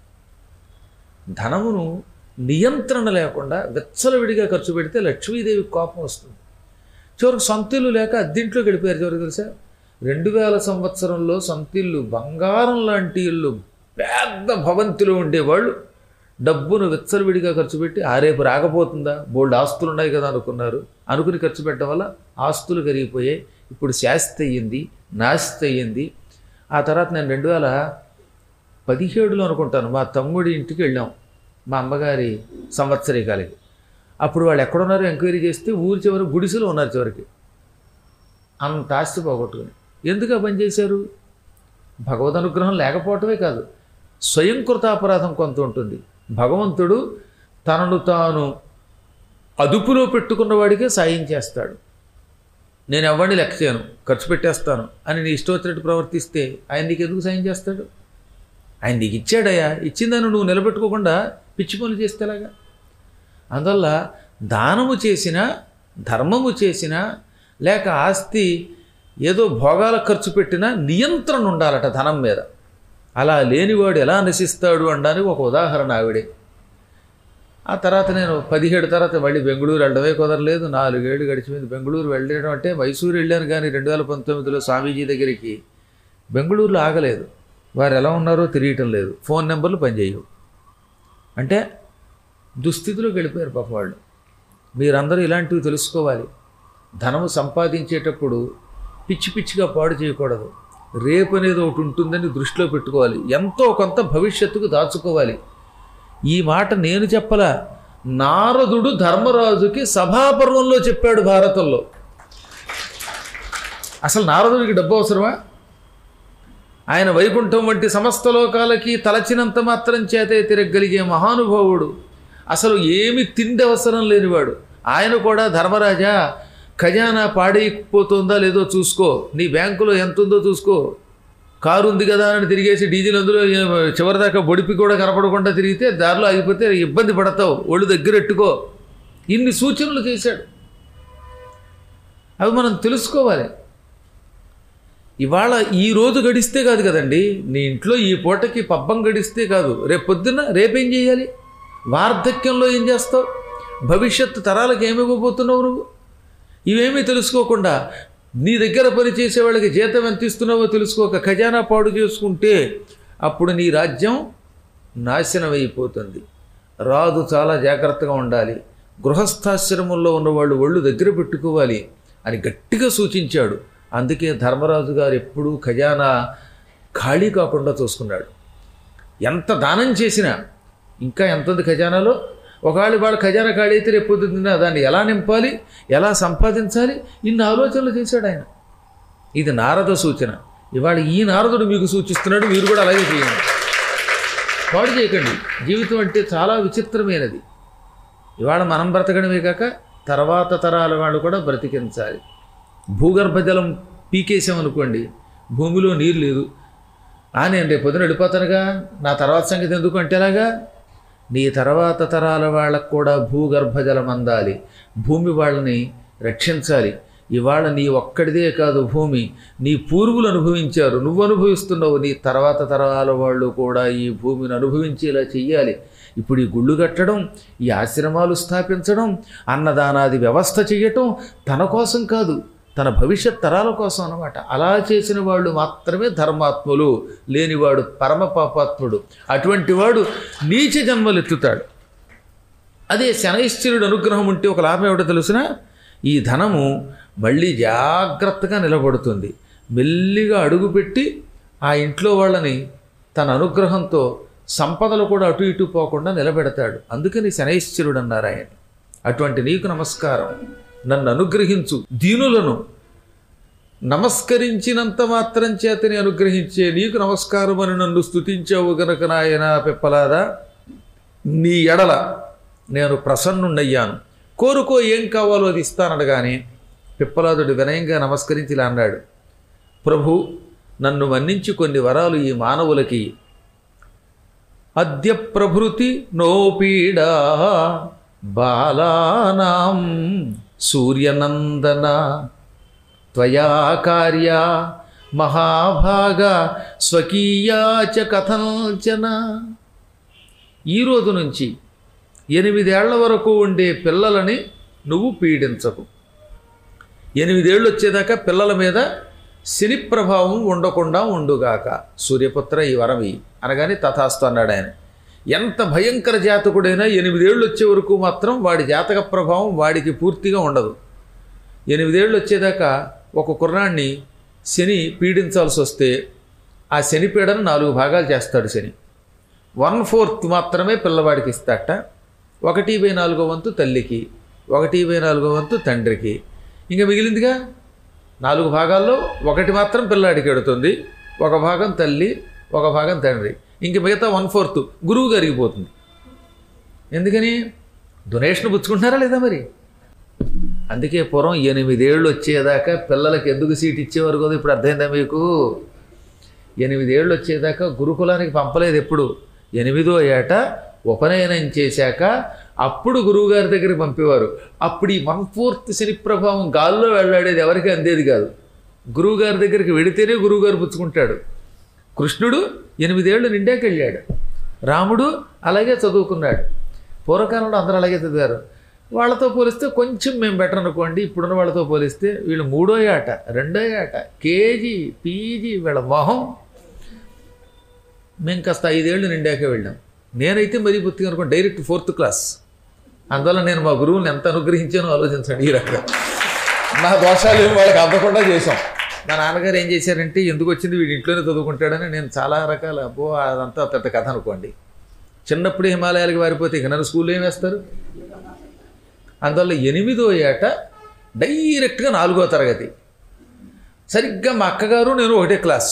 ధనమును నియంత్రణ లేకుండా విచ్చలవిడిగా ఖర్చు పెడితే లక్ష్మీదేవి కోపం వస్తుంది చివరికి సొంతిల్లు లేక అద్దీంట్లో గడిపారు చివరికి తెలుసా రెండు వేల సంవత్సరంలో సొంతిల్లు బంగారం లాంటి ఇల్లు పెద్ద భవంతిలో ఉండేవాళ్ళు డబ్బును విచ్చలవిడిగా ఖర్చు పెట్టి ఆ రేపు రాకపోతుందా బోల్డ్ ఆస్తులు ఉన్నాయి కదా అనుకున్నారు అనుకుని ఖర్చు పెట్టడం వల్ల ఆస్తులు కరిగిపోయాయి ఇప్పుడు శాస్తి అయ్యింది నాస్తి అయ్యింది ఆ తర్వాత నేను రెండు వేల పదిహేడులో అనుకుంటాను మా తమ్ముడి ఇంటికి వెళ్ళాం మా అమ్మగారి సంవత్సరీకాలకి అప్పుడు వాళ్ళు ఎక్కడున్నారో ఎంక్వైరీ చేస్తే ఊరి చివరి గుడిసెలో ఉన్నారు చివరికి అంత ఆస్తి పోగొట్టుకుని ఎందుకు ఆ పని చేశారు భగవద్ అనుగ్రహం లేకపోవటమే కాదు స్వయం కృతాపరాధం కొంత ఉంటుంది భగవంతుడు తనను తాను అదుపులో పెట్టుకున్న వాడికే సాయం చేస్తాడు నేను ఎవరిని లెక్క చేయను ఖర్చు పెట్టేస్తాను అని నీ ఇష్టం వచ్చినట్టు ప్రవర్తిస్తే ఆయన నీకు ఎందుకు సాయం చేస్తాడు ఆయన నీకు ఇచ్చాడయ్యా ఇచ్చిందని నువ్వు నిలబెట్టుకోకుండా పిచ్చి పనులు చేస్తేలాగా అందువల్ల దానము చేసిన ధర్మము చేసిన లేక ఆస్తి ఏదో భోగాలకు ఖర్చు పెట్టినా నియంత్రణ ఉండాలట ధనం మీద అలా లేనివాడు ఎలా నశిస్తాడు అనడానికి ఒక ఉదాహరణ ఆవిడే ఆ తర్వాత నేను పదిహేడు తర్వాత మళ్ళీ బెంగళూరు వెళ్ళడమే కుదరలేదు నాలుగేళ్ళు గడిచిపోయింది బెంగళూరు వెళ్ళడం అంటే మైసూరు వెళ్ళాను కానీ రెండు వేల పంతొమ్మిదిలో స్వామీజీ దగ్గరికి బెంగళూరులో ఆగలేదు వారు ఎలా ఉన్నారో తెలియటం లేదు ఫోన్ నెంబర్లు పనిచేయవు అంటే దుస్థితిలో గడిపారు పాప వాళ్ళు మీరందరూ ఇలాంటివి తెలుసుకోవాలి ధనము సంపాదించేటప్పుడు పిచ్చి పిచ్చిగా పాడు చేయకూడదు రేపు అనేది ఒకటి ఉంటుందని దృష్టిలో పెట్టుకోవాలి ఎంతో కొంత భవిష్యత్తుకు దాచుకోవాలి ఈ మాట నేను చెప్పలా నారదుడు ధర్మరాజుకి సభాపర్వంలో చెప్పాడు భారతంలో అసలు నారదుడికి డబ్బు అవసరమా ఆయన వైకుంఠం వంటి సమస్త లోకాలకి తలచినంత మాత్రం చేతే తిరగలిగే మహానుభావుడు అసలు ఏమి తిండి అవసరం లేనివాడు ఆయన కూడా ధర్మరాజా ఖజానా పాడైపోతుందా లేదో చూసుకో నీ బ్యాంకులో ఎంత ఉందో చూసుకో కారు ఉంది కదా అని తిరిగేసి డీజిల్ అందులో ఏ- చివరిదాకా బొడిపి కూడా కనపడకుండా తిరిగితే దారిలో ఆగిపోతే ఇబ్బంది పడతావు ఒళ్ళు దగ్గరెట్టుకో ఇన్ని సూచనలు చేశాడు అవి మనం తెలుసుకోవాలి ఇవాళ ఈ రోజు గడిస్తే కాదు కదండి నీ ఇంట్లో ఈ పూటకి పబ్బం గడిస్తే కాదు రేపు పొద్దున్న రేపేం చేయాలి వార్ధక్యంలో ఏం చేస్తావు భవిష్యత్తు తరాలకు ఏమి ఇవ్వబోతున్నావు నువ్వు ఇవేమీ తెలుసుకోకుండా నీ దగ్గర పనిచేసే వాళ్ళకి జీతం ఎంత ఇస్తున్నావో తెలుసుకోక ఖజానా పాడు చేసుకుంటే అప్పుడు నీ రాజ్యం నాశనం అయిపోతుంది రాదు చాలా జాగ్రత్తగా ఉండాలి గృహస్థాశ్రమంలో ఉన్నవాళ్ళు ఒళ్ళు దగ్గర పెట్టుకోవాలి అని గట్టిగా సూచించాడు అందుకే ధర్మరాజు గారు ఎప్పుడూ ఖజానా ఖాళీ కాకుండా చూసుకున్నాడు ఎంత దానం చేసినా ఇంకా ఎంత ఉంది ఖజానాలో ఒకవేళ వాళ్ళ ఖజానా ఖాళీ అయితే రేపు పొద్దున్న దాన్ని ఎలా నింపాలి ఎలా సంపాదించాలి ఇన్ని ఆలోచనలు చేశాడు ఆయన ఇది నారద సూచన ఇవాళ ఈ నారదుడు మీకు సూచిస్తున్నాడు మీరు కూడా అలాగే చేయండి పాడు చేయకండి జీవితం అంటే చాలా విచిత్రమైనది ఇవాళ మనం బ్రతకడమే కాక తర్వాత తరాల వాళ్ళు కూడా బ్రతికించాలి భూగర్భ జలం పీకేసామనుకోండి భూమిలో నీరు లేదు ఆ నేను రేపు పొద్దున వెళ్ళిపోతానుగా నా తర్వాత సంగతి ఎందుకు అంటే ఎలాగా నీ తర్వాత తరాల వాళ్ళకు కూడా భూగర్భ జలం అందాలి భూమి వాళ్ళని రక్షించాలి ఇవాళ నీ ఒక్కడిదే కాదు భూమి నీ పూర్వులు అనుభవించారు నువ్వు అనుభవిస్తున్నావు నీ తర్వాత తరాల వాళ్ళు కూడా ఈ భూమిని అనుభవించేలా చెయ్యాలి ఇప్పుడు ఈ గుళ్ళు కట్టడం ఈ ఆశ్రమాలు స్థాపించడం అన్నదానాది వ్యవస్థ చేయటం తన కోసం కాదు తన భవిష్యత్ తరాల కోసం అన్నమాట అలా చేసిన వాళ్ళు మాత్రమే ధర్మాత్ములు లేనివాడు పరమ పాపాత్ముడు అటువంటి వాడు నీచ జన్మలెత్తుతాడు అదే శనైశ్చరుడు అనుగ్రహం ఉంటే ఒక లాభం ఏమిటో తెలుసిన ఈ ధనము మళ్ళీ జాగ్రత్తగా నిలబడుతుంది మెల్లిగా అడుగుపెట్టి ఆ ఇంట్లో వాళ్ళని తన అనుగ్రహంతో సంపదలు కూడా అటు ఇటు పోకుండా నిలబెడతాడు అందుకని శనైశ్చరుడు అన్నారు ఆయన అటువంటి నీకు నమస్కారం నన్ను అనుగ్రహించు దీనులను నమస్కరించినంత మాత్రం చేతని అనుగ్రహించే నీకు నమస్కారం అని నన్ను స్తుతించావు గనక నాయన పెప్పలాదా నీ ఎడల నేను ప్రసన్నుండయ్యాను కోరుకో ఏం కావాలో అది ఇస్తానడగానే పిప్పలాదుడు వినయంగా నమస్కరించి ఇలా అన్నాడు ప్రభు నన్ను మన్నించి కొన్ని వరాలు ఈ మానవులకి అద్య ప్రభృతి నోపీడా బాలానాం సూర్యనందన త్వయా కార్య మహాభాగ స్వకీయా చ కథంచన ఈ రోజు నుంచి ఎనిమిదేళ్ల వరకు ఉండే పిల్లలని నువ్వు పీడించకు ఎనిమిదేళ్ళు వచ్చేదాకా పిల్లల మీద శని ప్రభావం ఉండకుండా ఉండుగాక సూర్యపుత్ర ఈ వరవి అనగానే తథాస్తు అన్నాడు ఆయన ఎంత భయంకర జాతకుడైనా ఎనిమిదేళ్ళు వచ్చే వరకు మాత్రం వాడి జాతక ప్రభావం వాడికి పూర్తిగా ఉండదు ఎనిమిదేళ్ళు వచ్చేదాకా ఒక కుర్రాన్ని శని పీడించాల్సి వస్తే ఆ శని పీడను నాలుగు భాగాలు చేస్తాడు శని వన్ ఫోర్త్ మాత్రమే పిల్లవాడికి ఇస్తాట ఒకటి బై నాలుగో వంతు తల్లికి ఒకటి బై నాలుగో వంతు తండ్రికి ఇంకా మిగిలిందిగా నాలుగు భాగాల్లో ఒకటి మాత్రం పిల్లాడికి ఎడుతుంది ఒక భాగం తల్లి ఒక భాగం తండ్రి ఇంక మిగతా వన్ ఫోర్త్ గురువు గారికి పోతుంది ఎందుకని డొనేషన్ పుచ్చుకుంటున్నారా లేదా మరి అందుకే పూర్వం ఎనిమిదేళ్ళు వచ్చేదాకా పిల్లలకి ఎందుకు సీట్ ఇచ్చేవారు కదా ఇప్పుడు అర్థమైందా మీకు ఎనిమిదేళ్ళు వచ్చేదాకా గురుకులానికి పంపలేదు ఎప్పుడు ఎనిమిదో ఏట ఉపనయనం చేశాక అప్పుడు గురువుగారి దగ్గరికి పంపేవారు అప్పుడు ఈ వన్ ఫోర్త్ శని ప్రభావం గాల్లో వెళ్ళాడేది ఎవరికి అందేది కాదు గురువుగారి దగ్గరికి వెడితేనే గురువుగారు పుచ్చుకుంటాడు కృష్ణుడు ఎనిమిదేళ్ళు నిండాకి వెళ్ళాడు రాముడు అలాగే చదువుకున్నాడు పూర్వకాలంలో అందరూ అలాగే చదివారు వాళ్ళతో పోలిస్తే కొంచెం మేము బెటర్ అనుకోండి ఇప్పుడున్న వాళ్ళతో పోలిస్తే వీళ్ళు మూడో ఏట రెండో ఏట కేజీ పీజీ వీళ్ళ మొహం మేము కాస్త ఐదేళ్ళు నిండాక వెళ్ళాం నేనైతే మరీ బుద్ధిగా అనుకోండి డైరెక్ట్ ఫోర్త్ క్లాస్ అందువల్ల నేను మా గురువుని ఎంత అనుగ్రహించానో ఆలోచించండి ఈ రకంగా నా దోషాలు ఏమి వాళ్ళకి అందకుండా చేశాం మా నాన్నగారు ఏం చేశారంటే ఎందుకు వచ్చింది వీడి ఇంట్లోనే చదువుకుంటాడని నేను చాలా రకాల అబ్బో అదంతా పెద్ద కథ అనుకోండి చిన్నప్పుడు హిమాలయాలకు వారిపోతే ఇక నన్ను స్కూల్లో ఏం వేస్తారు అందువల్ల ఎనిమిదో ఏట డైరెక్ట్గా నాలుగో తరగతి సరిగ్గా మా అక్కగారు నేను ఒకటే క్లాస్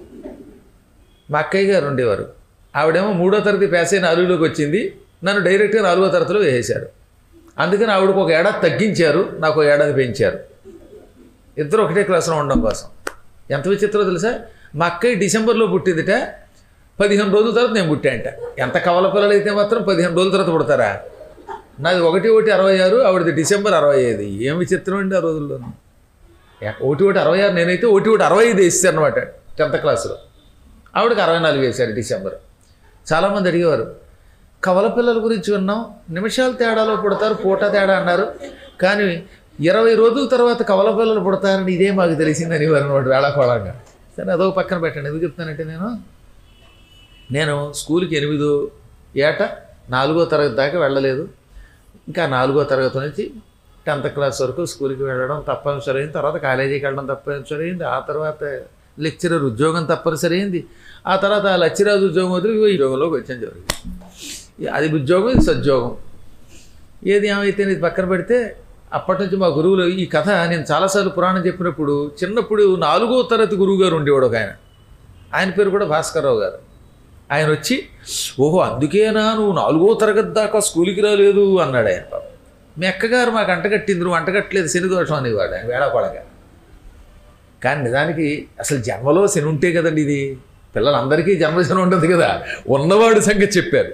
మా అక్కయ్య గారు ఉండేవారు ఆవిడేమో మూడో తరగతి పాస్ అయిన నాలుగులోకి వచ్చింది నన్ను డైరెక్ట్గా నాలుగో తరగతిలో వేసేశారు అందుకని ఆవిడకు ఒక ఏడాది తగ్గించారు నాకు ఒక ఏడాది పెంచారు ఇద్దరు ఒకటే క్లాస్లో ఉండడం కోసం ఎంత విచిత్రో తెలుసా మా అక్కయ్య డిసెంబర్లో పుట్టిందిట పదిహేను రోజుల తర్వాత నేను పుట్టాంట ఎంత కవల పిల్లలు అయితే మాత్రం పదిహేను రోజుల తర్వాత పుడతారా నాది ఒకటి ఒకటి అరవై ఆరు ఆవిడది డిసెంబర్ అరవై ఐదు ఏం విచిత్రం అండి ఆ రోజుల్లోనూ ఎ- ఒకటి ఒకటి అరవై ఆరు నేనైతే ఒకటి ఒకటి అరవై ఐదు వేసాను అనమాట టెన్త్ క్లాస్లో ఆవిడకి అరవై నాలుగు వేశారు డిసెంబర్ చాలామంది అడిగేవారు కవల పిల్లల గురించి విన్నాం నిమిషాలు తేడాలో పుడతారు పూట తేడా అన్నారు కానీ ఇరవై రోజుల తర్వాత కవల పిల్లలు పుడతారని ఇదే మాకు తెలిసిందని అనమాట వేళాకోళంగా సరే అదొక పక్కన పెట్టండి ఎందుకు చెప్తానంటే నేను నేను స్కూల్కి ఎనిమిదో ఏట నాలుగో తరగతి దాకా వెళ్ళలేదు ఇంకా నాలుగో తరగతి నుంచి టెన్త్ క్లాస్ వరకు స్కూల్కి వెళ్ళడం తప్పనిసరి అయింది తర్వాత కాలేజీకి వెళ్ళడం తప్పనిసరి అయింది ఆ తర్వాత లెక్చరర్ ఉద్యోగం తప్పనిసరి అయింది ఆ తర్వాత ఆ లెక్చరర్ ఉద్యోగం వదిలి ఇగో ఈ ఉద్యోగంలోకి వచ్చాను జరిగింది అది ఉద్యోగం ఇది సద్యోగం ఏది ఏమైతే ఇది పక్కన పెడితే అప్పటి నుంచి మా గురువులు ఈ కథ నేను చాలాసార్లు పురాణం చెప్పినప్పుడు చిన్నప్పుడు నాలుగో తరగతి గురువు గారు ఉండేవాడు ఒక ఆయన ఆయన పేరు కూడా భాస్కర్రావు గారు ఆయన వచ్చి ఓహో అందుకేనా నువ్వు నాలుగో తరగతి దాకా స్కూల్కి రాలేదు అన్నాడు ఆయన పాపం. మీ అక్కగారు మాకు అంటగట్టింది నువ్వు అంటగట్టలేదు శని దోషం అనేవాడు ఆయన వేళాకొడగా కానీ నిజానికి అసలు జన్మలో శని ఉంటే కదండి ఇది పిల్లలందరికీ జన్మశని ఉంటుంది కదా ఉన్నవాడు సంగతి చెప్పారు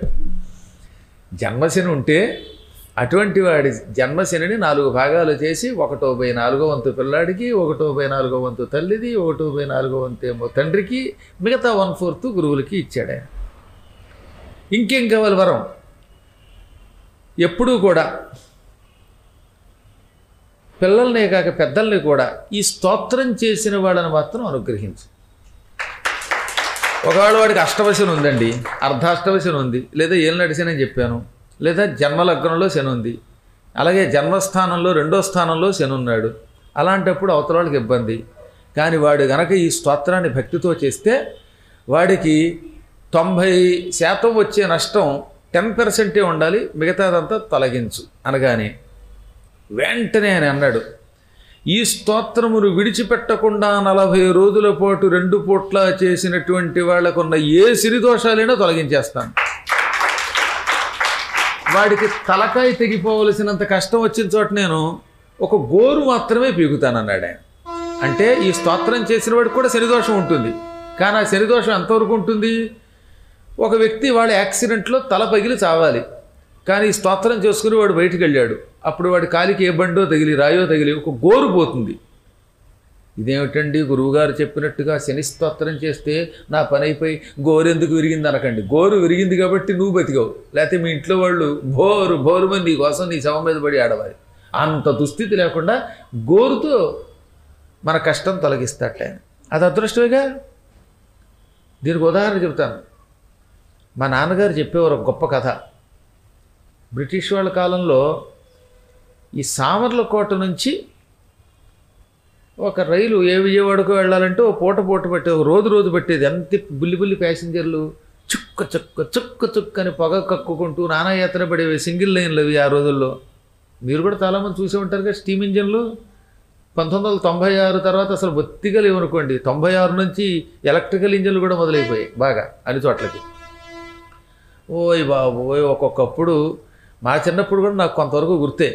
జన్మశని ఉంటే అటువంటి వాడి జన్మశనిని నాలుగు భాగాలు చేసి ఒకటో బై నాలుగో వంతు పిల్లాడికి ఒకటో బై నాలుగో వంతు తల్లిది ఒకటో బై నాలుగో వంతు ఏమో తండ్రికి మిగతా వన్ ఫోర్త్ గురువులకి ఇచ్చాడు ఆయన ఇంకేం కావాలి వరం ఎప్పుడూ కూడా పిల్లల్నే కాక పెద్దల్ని కూడా ఈ స్తోత్రం చేసిన వాళ్ళని మాత్రం అనుగ్రహించు ఒకవేళ వాడికి అష్టవశనం ఉందండి అర్ధాష్టవశనం ఉంది లేదా ఏళ్ళు నడిచానని చెప్పాను లేదా జన్మలగ్నంలో శని ఉంది అలాగే జన్మస్థానంలో రెండో స్థానంలో శని ఉన్నాడు అలాంటప్పుడు అవతల వాళ్ళకి ఇబ్బంది కానీ వాడు గనక ఈ స్తోత్రాన్ని భక్తితో చేస్తే వాడికి తొంభై శాతం వచ్చే నష్టం టెన్ పర్సెంటే ఉండాలి మిగతాదంతా తొలగించు అనగానే వెంటనే ఆయన అన్నాడు ఈ స్తోత్రమును విడిచిపెట్టకుండా నలభై రోజుల పాటు రెండు పూట్ల చేసినటువంటి వాళ్ళకున్న ఏ సిరిదోషాలైనా తొలగించేస్తాను వాడికి తలకాయ తెగిపోవలసినంత కష్టం వచ్చిన చోట నేను ఒక గోరు మాత్రమే పీకుతానన్నాడు ఆయన అంటే ఈ స్తోత్రం చేసిన వాడికి కూడా శనిదోషం ఉంటుంది కానీ ఆ శనిదోషం ఎంతవరకు ఉంటుంది ఒక వ్యక్తి వాళ్ళ యాక్సిడెంట్లో తల పగిలి చావాలి కానీ ఈ స్తోత్రం చేసుకుని వాడు బయటికి వెళ్ళాడు అప్పుడు వాడి కాలికి ఏ బండో తగిలి రాయో తగిలి ఒక గోరు పోతుంది ఇదేమిటండి గురువుగారు చెప్పినట్టుగా శని స్తోత్రం చేస్తే నా పని అయిపోయి గోరు ఎందుకు విరిగింది అనకండి గోరు విరిగింది కాబట్టి నువ్వు బతికావు లేకపోతే మీ ఇంట్లో వాళ్ళు బోరు బోరు మంది నీ కోసం నీ శవం మీద పడి ఆడవాలి అంత దుస్థితి లేకుండా గోరుతో మన కష్టం తొలగిస్తాట ఆయన అది అదృష్టమేగా దీనికి ఉదాహరణ చెప్తాను మా నాన్నగారు చెప్పేవారు ఒక గొప్ప కథ బ్రిటిష్ వాళ్ళ కాలంలో ఈ సామర్లకోట నుంచి ఒక రైలు ఏ విజయవాడకు వెళ్ళాలంటే ఓ పూట పూట పట్టేది ఒక రోజు రోజు పట్టేది ఎంత బుల్లి బుల్లి ప్యాసింజర్లు చుక్క చుక్క చుక్క చుక్క అని పొగ కక్కుకుంటూ నానాయాత్ర పడేవి సింగిల్ లైన్లు అవి ఆ రోజుల్లో మీరు కూడా చాలామంది చూసే ఉంటారు కదా స్టీమ్ ఇంజన్లు పంతొమ్మిది వందల తొంభై ఆరు తర్వాత అసలు బొత్తిగా లేవనుకోండి తొంభై ఆరు నుంచి ఎలక్ట్రికల్ ఇంజన్లు కూడా మొదలైపోయాయి బాగా అన్ని చోట్లకి ఓయ్ బాబు ఓయ్ ఒక్కొక్కప్పుడు మా చిన్నప్పుడు కూడా నాకు కొంతవరకు గుర్తే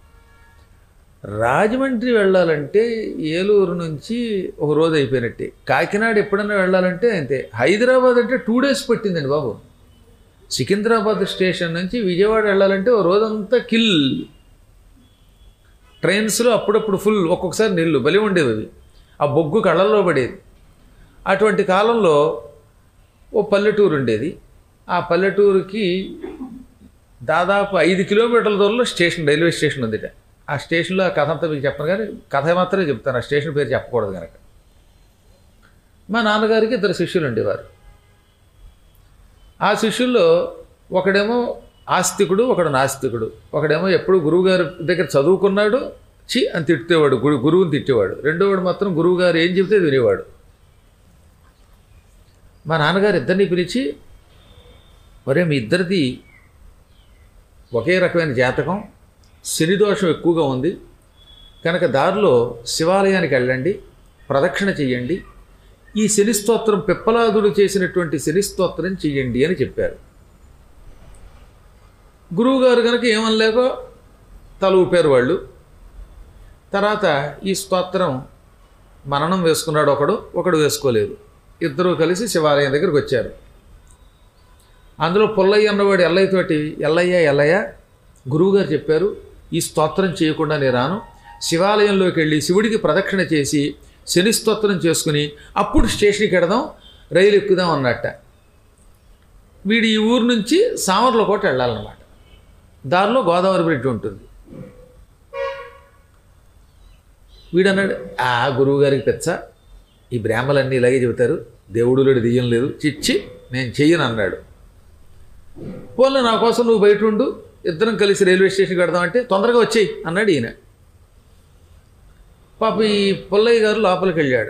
రాజమండ్రి వెళ్ళాలంటే ఏలూరు నుంచి ఒక రోజు అయిపోయినట్టే కాకినాడ ఎప్పుడైనా వెళ్ళాలంటే అంతే హైదరాబాద్ అంటే టూ డేస్ పట్టిందండి బాబు సికింద్రాబాద్ స్టేషన్ నుంచి విజయవాడ వెళ్ళాలంటే ఓ రోజంతా కిల్ ట్రైన్స్లో అప్పుడప్పుడు ఫుల్ ఒక్కొక్కసారి నీళ్ళు బలి ఉండేవి అవి ఆ బొగ్గు కళ్ళల్లో పడేది అటువంటి కాలంలో ఓ పల్లెటూరు ఉండేది ఆ పల్లెటూరుకి దాదాపు ఐదు కిలోమీటర్ల దూరంలో స్టేషన్ రైల్వే స్టేషన్ ఉందిట ఆ స్టేషన్లో ఆ కథ అంతా మీకు చెప్పను కానీ కథ మాత్రమే చెప్తాను ఆ స్టేషన్ పేరు చెప్పకూడదు కనుక మా నాన్నగారికి ఇద్దరు శిష్యులు ఉండేవారు ఆ శిష్యుల్లో ఒకడేమో ఆస్తికుడు ఒకడు నాస్తికుడు ఒకడేమో ఎప్పుడు గురువుగారి దగ్గర చదువుకున్నాడు చి అని తిట్టేవాడు గురు గురువుని తిట్టేవాడు రెండోవాడు మాత్రం గురువుగారు ఏం చెబితే వినేవాడు మా నాన్నగారు ఇద్దరిని పిలిచి ఒరే మీ ఇద్దరిది ఒకే రకమైన జాతకం శనిదోషం ఎక్కువగా ఉంది కనుక దారిలో శివాలయానికి వెళ్ళండి ప్రదక్షిణ చెయ్యండి ఈ శని స్తోత్రం పిప్పలాదుడు చేసినటువంటి శని స్తోత్రం చెయ్యండి అని చెప్పారు గురువుగారు కనుక ఏమనలేకో తల ఊపారు వాళ్ళు తర్వాత ఈ స్తోత్రం మననం వేసుకున్నాడు ఒకడు ఒకడు వేసుకోలేదు ఇద్దరూ కలిసి శివాలయం దగ్గరికి వచ్చారు అందులో పుల్లయ్య అన్నవాడు ఎల్లయ్యతోటి ఎల్లయ్య ఎల్లయ్య గురువుగారు చెప్పారు ఈ స్తోత్రం చేయకుండా నేను రాను శివాలయంలోకి వెళ్ళి శివుడికి ప్రదక్షిణ చేసి శని స్తోత్రం చేసుకుని అప్పుడు స్టేషన్కి వెడదాం రైలు ఎక్కుదాం అన్నట్ట వీడు ఈ ఊరు నుంచి సామర్లకోట వెళ్ళాలన్నమాట దారిలో గోదావరి బ్రిడ్జ్ ఉంటుంది వీడన్నాడు ఆ గురువు గారికి పెచ్చ ఈ బ్రాహ్మలన్నీ ఇలాగే చెబుతారు దేవుడు లేడు దెయ్యం లేదు చిచ్చి నేను చెయ్యను అన్నాడు పోలే నా కోసం నువ్వు బయట ఉండు ఇద్దరం కలిసి రైల్వే స్టేషన్కి వెడదామంటే తొందరగా వచ్చేయి అన్నాడు ఈయన పాప ఈ పుల్లయ్య గారు లోపలికి వెళ్ళాడు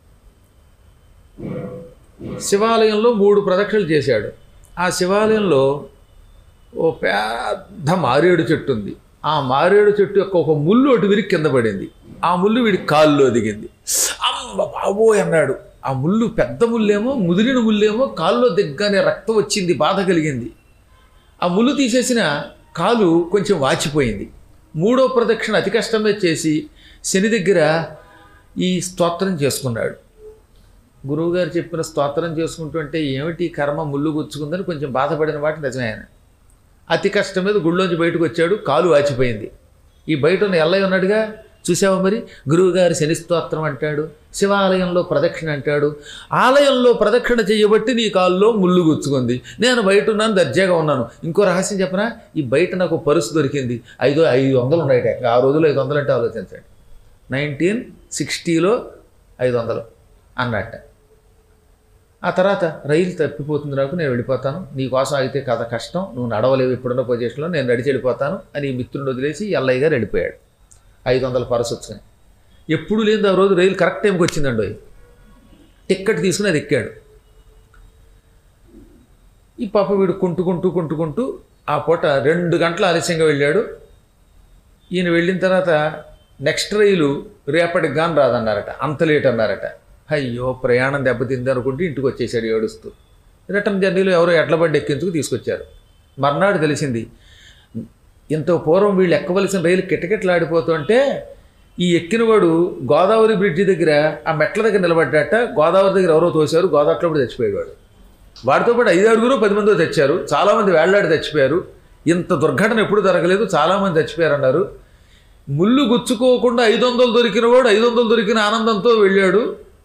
శివాలయంలో మూడు ప్రదక్షిణలు చేశాడు ఆ శివాలయంలో ఓ పెద్ద మారేడు చెట్టు ఉంది ఆ మారేడు చెట్టు యొక్క ఒక ముళ్ళు ఒకటి విరిగి కింద పడింది ఆ ముళ్ళు వీడి కాల్లో దిగింది అమ్మ బాబోయ్ అన్నాడు ఆ ముళ్ళు పెద్ద ముళ్ళేమో ముదిరిన ముళ్ళేమో కాల్లో దిగ్గానే రక్తం వచ్చింది బాధ కలిగింది ఆ ముళ్ళు తీసేసిన కాలు కొంచెం వాచిపోయింది మూడో ప్రదక్షిణ అతి కష్టమే చేసి శని దగ్గర ఈ స్తోత్రం చేసుకున్నాడు గురువుగారు చెప్పిన స్తోత్రం చేసుకుంటుంటే ఏమిటి ఈ కర్మ ముళ్ళు గుచ్చుకుందని కొంచెం బాధపడిన వాటి నిజమే ఆయన అతి కష్టం మీద గుళ్ళోంచి బయటకు వచ్చాడు కాలు వాచిపోయింది ఈ బయట ఉన్న ఎల్లయ్య ఉన్నాడుగా చూసావా మరి గురువుగారు శని స్తోత్రం అంటాడు శివాలయంలో ప్రదక్షిణ అంటాడు ఆలయంలో ప్రదక్షిణ చేయబట్టి నీ కాల్లో ముళ్ళు గుచ్చుకుంది నేను బయట ఉన్నాను దర్జాగా ఉన్నాను ఇంకో రహస్యం చెప్పనా ఈ బయట నాకు పరుసు దొరికింది ఐదు ఐదు వందలు ఉన్నాయి ఆ రోజుల్లో ఐదు వందలు అంటే ఆలోచించండి నైన్టీన్ సిక్స్టీలో ఐదు వందలు అన్నట్ట ఆ తర్వాత రైలు తప్పిపోతుంది నాకు నేను వెళ్ళిపోతాను నీ కోసం అయితే కథ కష్టం నువ్వు నడవలేవు ఇప్పుడున్న పొజిషన్లో నేను నడిచి వెళ్ళిపోతాను అని ఈ మిత్రుడిని వదిలేసి ఎల్లయ్య గారు వెళ్ళిపోయాడు ఐదు వందల పరసు వచ్చుకొని ఎప్పుడు లేదు ఆ రోజు రైలు కరెక్ట్ టైంకి వచ్చిందండి టిక్కెట్ తీసుకుని అది ఎక్కాడు ఈ పాప వీడు కుంటుకుంటూ కుంటుకుంటూ ఆ పూట రెండు గంటల ఆలస్యంగా వెళ్ళాడు ఈయన వెళ్ళిన తర్వాత నెక్స్ట్ రైలు రేపటికి గాని రాదన్నారట అంత లేట్ అన్నారట అయ్యో ప్రయాణం దెబ్బతింది అనుకుంటూ ఇంటికి వచ్చేసాడు ఏడుస్తూ రిటర్న్ జర్నీలో ఎవరో ఎడ్ల బండి ఎక్కించుకు తీసుకొచ్చారు మర్నాడు తెలిసింది ఇంత పూర్వం వీళ్ళు ఎక్కవలసిన రైలు కిటకిటలాడిపోతుంటే ఈ ఎక్కినవాడు గోదావరి బ్రిడ్జి దగ్గర ఆ మెట్ల దగ్గర నిలబడ్డట గోదావరి దగ్గర ఎవరో తోశారు గోదావరిలో కూడా చచ్చిపోయాడు వాడు వాడితో పాటు ఐదు ఆరుగురు పది మందో తెచ్చారు చాలామంది వేళ్లాడి చచ్చిపోయారు ఇంత దుర్ఘటన ఎప్పుడు జరగలేదు చాలామంది చచ్చిపోయారు అన్నారు ముళ్ళు గుచ్చుకోకుండా ఐదు వందలు దొరికిన వాడు ఐదు వందలు దొరికిన ఆనందంతో వెళ్ళాడు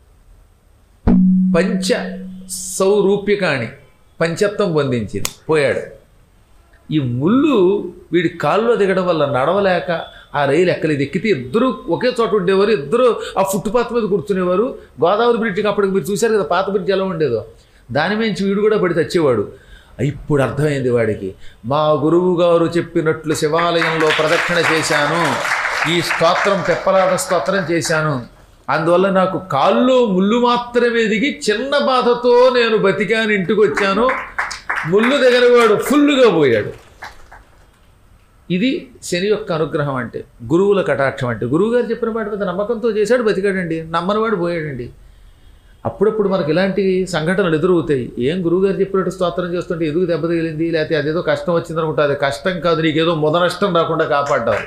పంచ సౌరూప్యకాణి పంచత్వం పొందించింది పోయాడు ఈ ముళ్ళు వీడి కాల్లో దిగడం వల్ల నడవలేక ఆ రైలు ఎక్కలేదు ఎక్కితే ఇద్దరు ఒకే చోట ఉండేవారు ఇద్దరు ఆ ఫుట్పాత్ మీద కూర్చునేవారు గోదావరి బ్రిడ్జికి అప్పటికి మీరు చూశారు కదా పాత బ్రిడ్జ్ ఎలా ఉండేదో దాని మించి వీడు కూడా పడి తెచ్చేవాడు ఇప్పుడు అర్థమైంది వాడికి మా గురువు గారు చెప్పినట్లు శివాలయంలో ప్రదక్షిణ చేశాను ఈ స్తోత్రం తెప్పలాద స్తోత్రం చేశాను అందువల్ల నాకు కాల్లో ముళ్ళు మాత్రమే దిగి చిన్న బాధతో నేను బతికాను ఇంటికి వచ్చాను ముళ్ళు దగ్గర వాడు ఫుల్లుగా పోయాడు ఇది శని యొక్క అనుగ్రహం అంటే గురువుల కటాక్షం అంటే గురువుగారు చెప్పిన మాట మీద నమ్మకంతో చేశాడు బతికాడండి నమ్మనివాడు పోయాడండి అప్పుడప్పుడు మనకి ఇలాంటి సంఘటనలు ఎదురవుతాయి ఏం గురువుగారు చెప్పినట్టు స్తోత్రం చేస్తుంటే ఎదుగు దెబ్బ తగిలింది లేకపోతే అదేదో కష్టం వచ్చింది అనుకుంటా అది కష్టం కాదు నీకేదో మొద నష్టం రాకుండా కాపాడ్డారు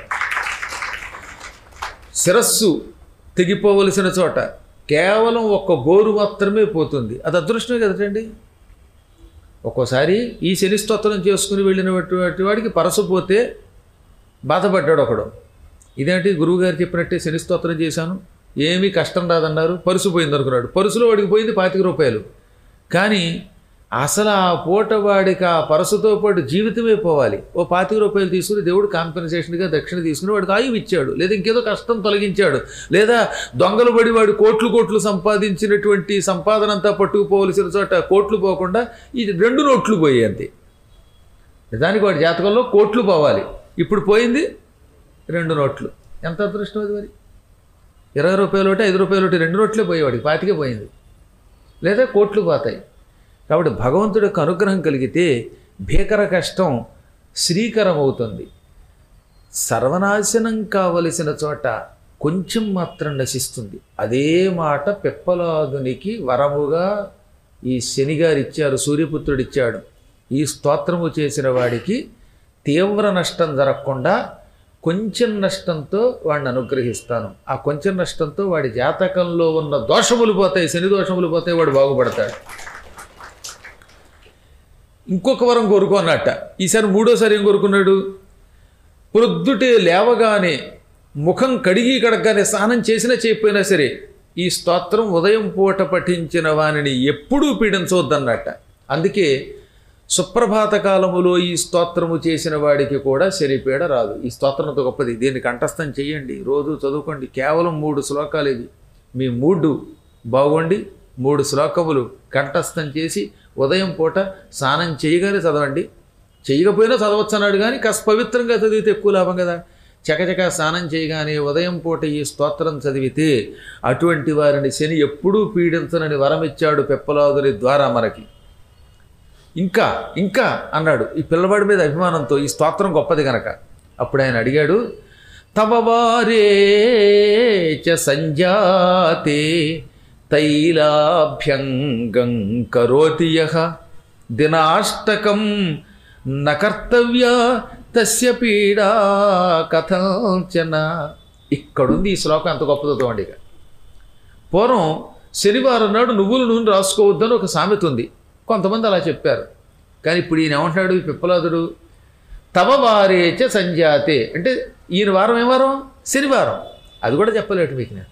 శిరస్సు తెగిపోవలసిన చోట కేవలం ఒక్క గోరు మాత్రమే పోతుంది అది అదృష్టమే కదండి ఒక్కోసారి ఈ శని స్తోత్రం చేసుకుని వెళ్ళినటువంటి వాడికి పరసు పోతే బాధపడ్డాడు ఒకడు ఇదేంటి గురువుగారు చెప్పినట్టే శని స్తోత్రం చేశాను ఏమీ కష్టం రాదన్నారు పరుసు పోయింది అనుకున్నాడు పరుసులో వాడికి పోయింది పాతిక రూపాయలు కానీ అసలు ఆ పూట వాడికి ఆ పరసుతో పాటు జీవితమే పోవాలి ఓ పాతిక రూపాయలు తీసుకుని దేవుడు కాంపెన్సేషన్గా దక్షిణ తీసుకుని వాడికి ఆయువు ఇచ్చాడు లేదా ఇంకేదో కష్టం తొలగించాడు లేదా దొంగలు పడి వాడు కోట్లు కోట్లు సంపాదించినటువంటి సంపాదన అంతా పట్టుకుపోవలసిన చోట కోట్లు పోకుండా ఇది రెండు నోట్లు పోయాయి అంతే నిజానికి వాడి జాతకంలో కోట్లు పోవాలి ఇప్పుడు పోయింది రెండు నోట్లు ఎంత అదృష్టం అది మరి ఇరవై రూపాయలు ఒకటి ఐదు రూపాయలు ఒకటి రెండు నోట్లే పోయేవాడికి పాతికే పోయింది లేదా కోట్లు పోతాయి కాబట్టి భగవంతుడి యొక్క అనుగ్రహం కలిగితే భీకర కష్టం శ్రీకరం అవుతుంది సర్వనాశనం కావలసిన చోట కొంచెం మాత్రం నశిస్తుంది అదే మాట పెప్పలాదునికి వరముగా ఈ శనిగారు ఇచ్చారు సూర్యపుత్రుడు ఇచ్చాడు ఈ స్తోత్రము చేసిన వాడికి తీవ్ర నష్టం జరగకుండా కొంచెం నష్టంతో వాడిని అనుగ్రహిస్తాను ఆ కొంచెం నష్టంతో వాడి జాతకంలో ఉన్న దోషములు పోతాయి శని దోషములు పోతాయి వాడు బాగుపడతాడు ఇంకొక వరం కోరుకోనట్ట ఈసారి మూడోసారి ఏం కోరుకున్నాడు ప్రొద్దుటే లేవగానే ముఖం కడిగి కడగానే స్నానం చేసినా చేయకపోయినా సరే ఈ స్తోత్రం ఉదయం పూట పఠించిన వానిని ఎప్పుడూ పీడించవద్దన్నట్ట అందుకే సుప్రభాత కాలములో ఈ స్తోత్రము చేసిన వాడికి కూడా శనిపీడ రాదు ఈ స్తోత్రంతో గొప్పది దీన్ని కంఠస్థం చేయండి రోజు చదువుకోండి కేవలం మూడు శ్లోకాలు ఇవి మీ మూడు బాగుండి మూడు శ్లోకములు కంఠస్థం చేసి ఉదయం పూట స్నానం చేయగానే చదవండి చేయకపోయినా చదవచ్చు అన్నాడు కానీ కాస్త పవిత్రంగా చదివితే ఎక్కువ లాభం కదా చకచక స్నానం చేయగానే ఉదయం పూట ఈ స్తోత్రం చదివితే అటువంటి వారిని శని ఎప్పుడూ పీడించనని వరమిచ్చాడు పెప్పలాదుని ద్వారా మనకి ఇంకా ఇంకా అన్నాడు ఈ పిల్లవాడి మీద అభిమానంతో ఈ స్తోత్రం గొప్పది గనక అప్పుడు ఆయన అడిగాడు తవ వారే చ సంజాతే తైలాభ్యంగం కరోతి యః దినాష్టకం నకర్తవ్య తస్య పీడా కథంచన ఇక్కడుంది ఈ శ్లోకం అంత గొప్పదో చూడండి ఇక పూర్వం శనివారం నాడు నువ్వుల నూనె రాసుకోవద్దని ఒక సామెత ఉంది కొంతమంది అలా చెప్పారు కానీ ఇప్పుడు ఈయన ఏమంటున్నాడు ఈ పిప్పలాదుడు తమ వారేచ సంజాతే అంటే ఈయన వారం ఏ వారం శనివారం అది కూడా చెప్పలేటు మీకు నేను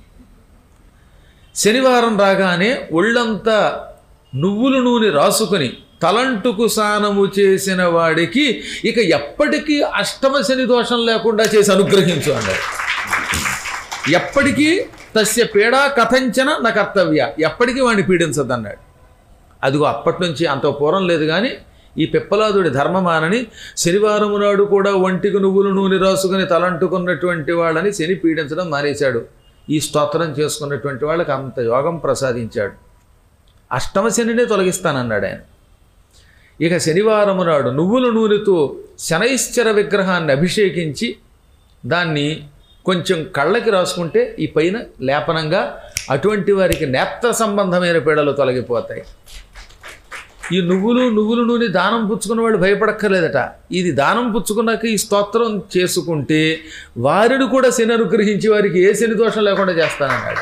శనివారం రాగానే ఒళ్ళంతా నువ్వుల నూనె రాసుకుని తలంటుకు స్నానము చేసిన వాడికి ఇక ఎప్పటికీ అష్టమ శని దోషం లేకుండా చేసి అనుగ్రహించు అన్నాడు ఎప్పటికీ తస్య పీడా కథంచన నా కర్తవ్య ఎప్పటికీ వాడిని పీడించదన్నాడు అదిగో అప్పటి నుంచి అంత పూర్వం లేదు కానీ ఈ పిప్పలాదుడి ధర్మమానని శనివారం నాడు కూడా ఒంటికి నువ్వులు నూనె రాసుకుని తలంటుకున్నటువంటి వాళ్ళని శని పీడించడం మానేశాడు ఈ స్తోత్రం చేసుకున్నటువంటి వాళ్ళకి అంత యోగం ప్రసాదించాడు అష్టమ శనినే తొలగిస్తానన్నాడు ఆయన ఇక శనివారం నాడు నువ్వుల నూనెతో శనైశ్చర విగ్రహాన్ని అభిషేకించి దాన్ని కొంచెం కళ్ళకి రాసుకుంటే ఈ పైన లేపనంగా అటువంటి వారికి నేత్ర సంబంధమైన పీడలు తొలగిపోతాయి ఈ నువ్వులు నువ్వుల నూనె దానం పుచ్చుకున్న వాళ్ళు భయపడక్కర్లేదట ఇది దానం పుచ్చుకున్నాక ఈ స్తోత్రం చేసుకుంటే వారిని కూడా శని అనుగ్రహించి వారికి ఏ శని దోషం లేకుండా చేస్తానన్నాడు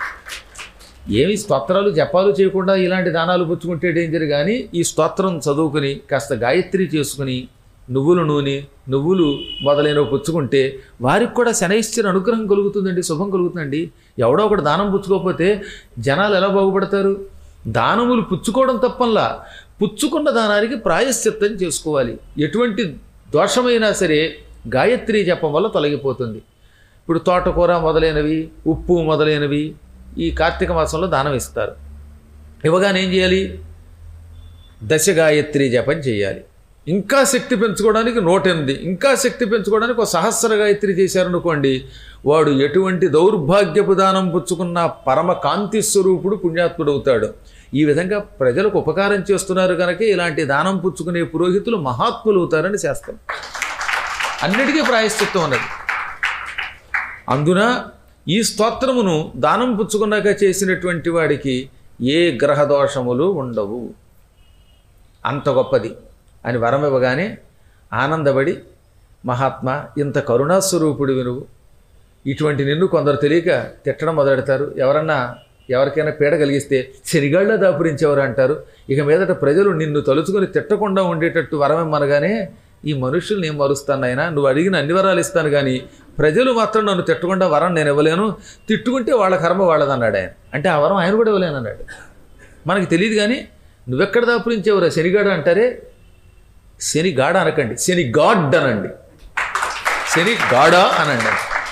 ఏమి స్తోత్రాలు జపాలు చేయకుండా ఇలాంటి దానాలు పుచ్చుకుంటే డేంజర్ కానీ ఈ స్తోత్రం చదువుకుని కాస్త గాయత్రి చేసుకుని నువ్వుల నూనె నువ్వులు మొదలైనవి పుచ్చుకుంటే వారికి కూడా శనైశ్చర అనుగ్రహం కలుగుతుందండి శుభం కలుగుతుందండి ఎవడో ఒకడు దానం పుచ్చుకోకపోతే జనాలు ఎలా బాగుపడతారు దానములు పుచ్చుకోవడం తప్పల్లా పుచ్చుకున్న దానానికి ప్రాయశ్చిత్తం చేసుకోవాలి ఎటువంటి దోషమైనా సరే గాయత్రి జపం వల్ల తొలగిపోతుంది ఇప్పుడు తోటకూర మొదలైనవి ఉప్పు మొదలైనవి ఈ కార్తీక మాసంలో దానం ఇస్తారు ఇవ్వగానే ఏం చేయాలి దశ గాయత్రి జపం చేయాలి ఇంకా శక్తి పెంచుకోవడానికి నూట ఎనిమిది ఇంకా శక్తి పెంచుకోవడానికి ఒక సహస్ర గాయత్రి చేశారనుకోండి వాడు ఎటువంటి దౌర్భాగ్యపు దానం పుచ్చుకున్న పరమ కాంతి స్వరూపుడు పుణ్యాత్ముడు అవుతాడు ఈ విధంగా ప్రజలకు ఉపకారం చేస్తున్నారు కనుక ఇలాంటి దానం పుచ్చుకునే పురోహితులు మహాత్ములు అవుతారని శాస్త్రం అన్నిటికీ ప్రాయశ్చిత్తం ఉన్నది అందున ఈ స్తోత్రమును దానం పుచ్చుకున్నాక చేసినటువంటి వాడికి ఏ గ్రహ దోషములు ఉండవు అంత గొప్పది అని వరం ఇవ్వగానే ఆనందపడి మహాత్మా ఇంత కరుణాస్వరూపుడివి నువ్వు ఇటువంటి నిన్ను కొందరు తెలియక తిట్టడం మొదలెడతారు ఎవరన్నా ఎవరికైనా పీడ కలిగిస్తే శనిగాళ్ళ దాపురించేవారు అంటారు ఇక మీదట ప్రజలు నిన్ను తలుచుకొని తిట్టకుండా ఉండేటట్టు వరం ఇమ్మనగానే ఈ మనుషుల్ని ఏం మరుస్తాను ఆయన నువ్వు అడిగిన అన్ని వరాలు ఇస్తాను కానీ ప్రజలు మాత్రం నన్ను తిట్టకుండా వరం నేను ఇవ్వలేను తిట్టుకుంటే వాళ్ళ కర్మ వాళ్ళదన్నాడు ఆయన అంటే ఆ వరం ఆయన కూడా ఇవ్వలేను అన్నాడు మనకి తెలియదు కానీ నువ్వెక్కడ దాపురించేవరా శనిగాడు అంటారే శని గాడ అనకండి శని గాడ్ అనండి శని గాడా అనండి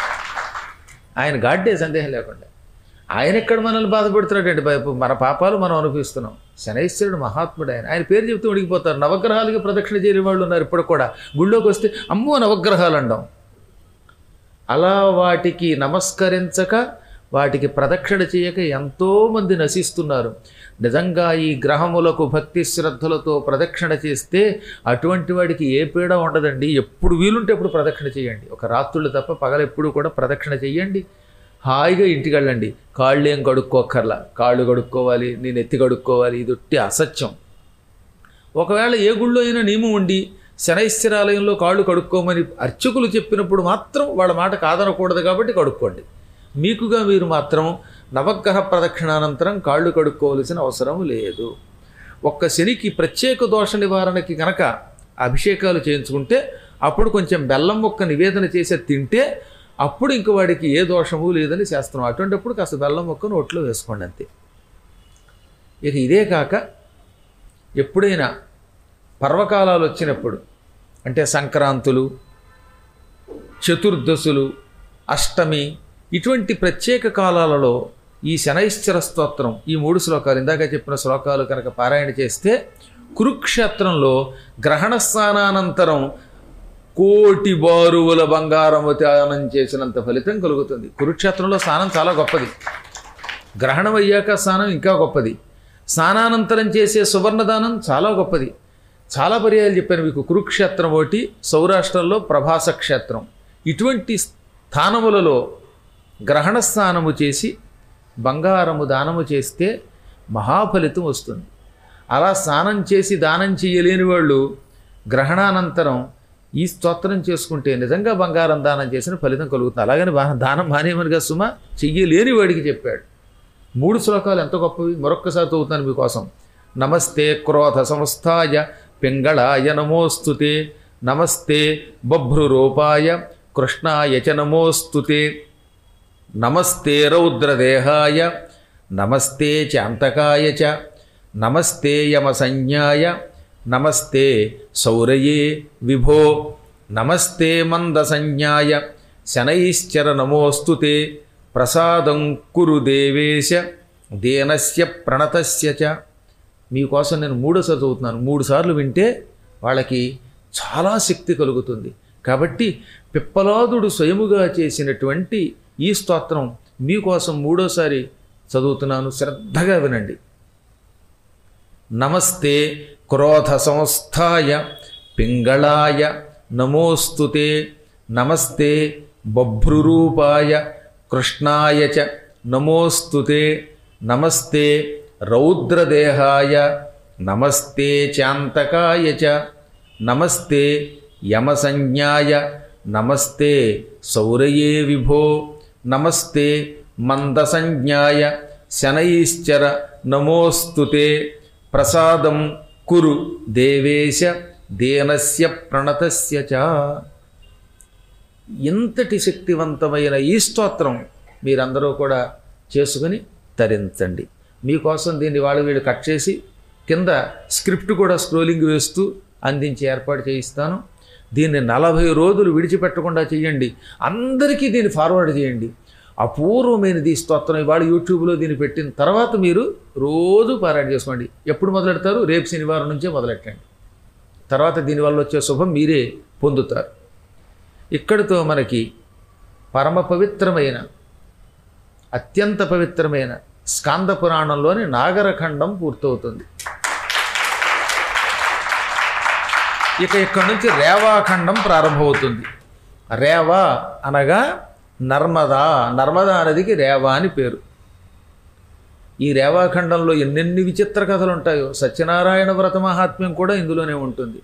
ఆయన గాడ్డే సందేహం లేకుండా ఆయన ఎక్కడ మనల్ని బాధపెడుతున్నాడండి బాబు మన పాపాలు మనం అనుభవిస్తున్నాం శనైశ్వరుడు మహాత్ముడు ఆయన ఆయన పేరు చెప్తూ ఉడికిపోతారు నవగ్రహాలకి ప్రదక్షిణ చేయని వాళ్ళు ఉన్నారు ఇప్పుడు కూడా గుళ్ళోకి వస్తే అమ్మో నవగ్రహాలు అండం అలా వాటికి నమస్కరించక వాటికి ప్రదక్షిణ చేయక ఎంతోమంది నశిస్తున్నారు నిజంగా ఈ గ్రహములకు భక్తి శ్రద్ధలతో ప్రదక్షిణ చేస్తే అటువంటి వాడికి ఏ పీడ ఉండదండి ఎప్పుడు వీలుంటే ఎప్పుడు ప్రదక్షిణ చేయండి ఒక రాత్రులు తప్ప పగలెప్పుడు కూడా ప్రదక్షిణ చేయండి హాయిగా ఇంటికి వెళ్ళండి కాళ్ళు ఏం కడుక్కోక్కర్లా కాళ్ళు కడుక్కోవాలి నేను ఎత్తి కడుక్కోవాలి ఇది ఒట్టి అసత్యం ఒకవేళ ఏ గుళ్ళో అయినా నియమం ఉండి శనైశ్వరాలయంలో కాళ్ళు కడుక్కోమని అర్చకులు చెప్పినప్పుడు మాత్రం వాళ్ళ మాట కాదనకూడదు కాబట్టి కడుక్కోండి మీకుగా మీరు మాత్రం నవగ్రహ ప్రదక్షిణానంతరం కాళ్ళు కడుక్కోవలసిన అవసరం లేదు ఒక్క శనికి ప్రత్యేక దోష నివారణకి గనక అభిషేకాలు చేయించుకుంటే అప్పుడు కొంచెం బెల్లం మొక్క నివేదన చేసి తింటే అప్పుడు ఇంక వాడికి ఏ దోషము లేదని శాస్త్రం అటువంటిప్పుడు కాస్త బెల్లం మొక్క నోట్లో వేసుకోండి అంతే ఇక ఇదే కాక ఎప్పుడైనా పర్వకాలాలు వచ్చినప్పుడు అంటే సంక్రాంతులు చతుర్దశులు అష్టమి ఇటువంటి ప్రత్యేక కాలాలలో ఈ శనైశ్చర స్తోత్రం ఈ మూడు శ్లోకాలు ఇందాక చెప్పిన శ్లోకాలు కనుక పారాయణ చేస్తే కురుక్షేత్రంలో గ్రహణ స్నానానంతరం కోటి బారువుల బంగారము త్యాగం చేసినంత ఫలితం కలుగుతుంది కురుక్షేత్రంలో స్నానం చాలా గొప్పది గ్రహణం అయ్యాక స్నానం ఇంకా గొప్పది స్నానానంతరం చేసే సువర్ణదానం చాలా గొప్పది చాలా పర్యాయాలు చెప్పాను మీకు కురుక్షేత్రం ఒకటి సౌరాష్ట్రంలో ప్రభాస క్షేత్రం ఇటువంటి స్థానములలో గ్రహణ స్నానము చేసి బంగారము దానము చేస్తే మహాఫలితం వస్తుంది అలా స్నానం చేసి దానం చేయలేని వాళ్ళు గ్రహణానంతరం ఈ స్తోత్రం చేసుకుంటే నిజంగా బంగారం దానం చేసిన ఫలితం కలుగుతుంది అలాగని బా- దానం మానేమనిగా సుమ చెయ్యలేని వాడికి చెప్పాడు మూడు శ్లోకాలు ఎంత గొప్పవి మరొక్కసారి చదువుతాను మీకోసం నమస్తే క్రోధ సంస్థాయ పింగళాయ నమోస్తుతే నమస్తే బభ్రురూపాయ కృష్ణాయ చ నమోస్తుతే నమస్తే రౌద్రదేహాయ నమస్తే చాంతకాయ చ నమస్తే యమసంజ్ఞాయ నమస్తే సౌరయే విభో నమస్తే మందసంజ్ఞాయ శనైశ్చర నమోస్తుతే ప్రసాదం కురు దేవేశ దేనస్య ప్రణతస్య చ మీకోసం నేను మూడోసారి చదువుతున్నాను మూడు సార్లు వింటే వాళ్ళకి చాలా శక్తి కలుగుతుంది కాబట్టి పిప్పలాదుడు స్వయముగా చేసినటువంటి ఈ స్తోత్రం మీకోసం మూడోసారి చదువుతున్నాను శ్రద్ధగా వినండి నమస్తే క్రోధ సంస్థాయ పింగళాయ నమోస్తుతే నమస్తే బభ్రురూపాయ కృష్ణాయ చ నమోస్తుతే నమస్తే రౌద్రదేహాయ నమస్తే చాంతకాయ చ నమస్తే యమసంజ్ఞాయ నమస్తే సౌరయే విభో నమస్తే మందసంజ్ఞాయ శనైశ్చర నమోస్తుతే ప్రసాదం కురు దేవేశ దేనస్య ప్రణతస్య చ ఇంతటి శక్తివంతమైన ఈ స్తోత్రం మీరందరూ కూడా చేసుకుని తరించండి మీకోసం దీన్ని వాళ్ళు వీళ్ళు కట్ చేసి కింద స్క్రిప్ట్ కూడా స్క్రోలింగ్ వేస్తూ అందించి ఏర్పాటు చేయిస్తాను దీన్ని నలభై రోజులు విడిచిపెట్టకుండా చేయండి అందరికీ దీన్ని ఫార్వర్డ్ చేయండి అపూర్వమైనది ఈ స్తోత్రం ఇవాళ యూట్యూబ్లో దీన్ని పెట్టిన తర్వాత మీరు రోజు పారాయణ చేసుకోండి ఎప్పుడు మొదలెడతారు రేపు శనివారం నుంచే మొదలెట్టండి తర్వాత దీనివల్ల వచ్చే శుభం మీరే పొందుతారు ఇక్కడితో మనకి పరమ పవిత్రమైన అత్యంత పవిత్రమైన స్కాంద పురాణంలోని నాగరఖండం పూర్తవుతుంది ఇక ఇక్కడి నుంచి రేవాఖండం ప్రారంభమవుతుంది రేవా అనగా నర్మదా నర్మదా నదికి రేవా అని పేరు ఈ రేవాఖండంలో ఎన్నెన్ని విచిత్ర కథలు ఉంటాయో సత్యనారాయణ వ్రత మహాత్మ్యం కూడా ఇందులోనే ఉంటుంది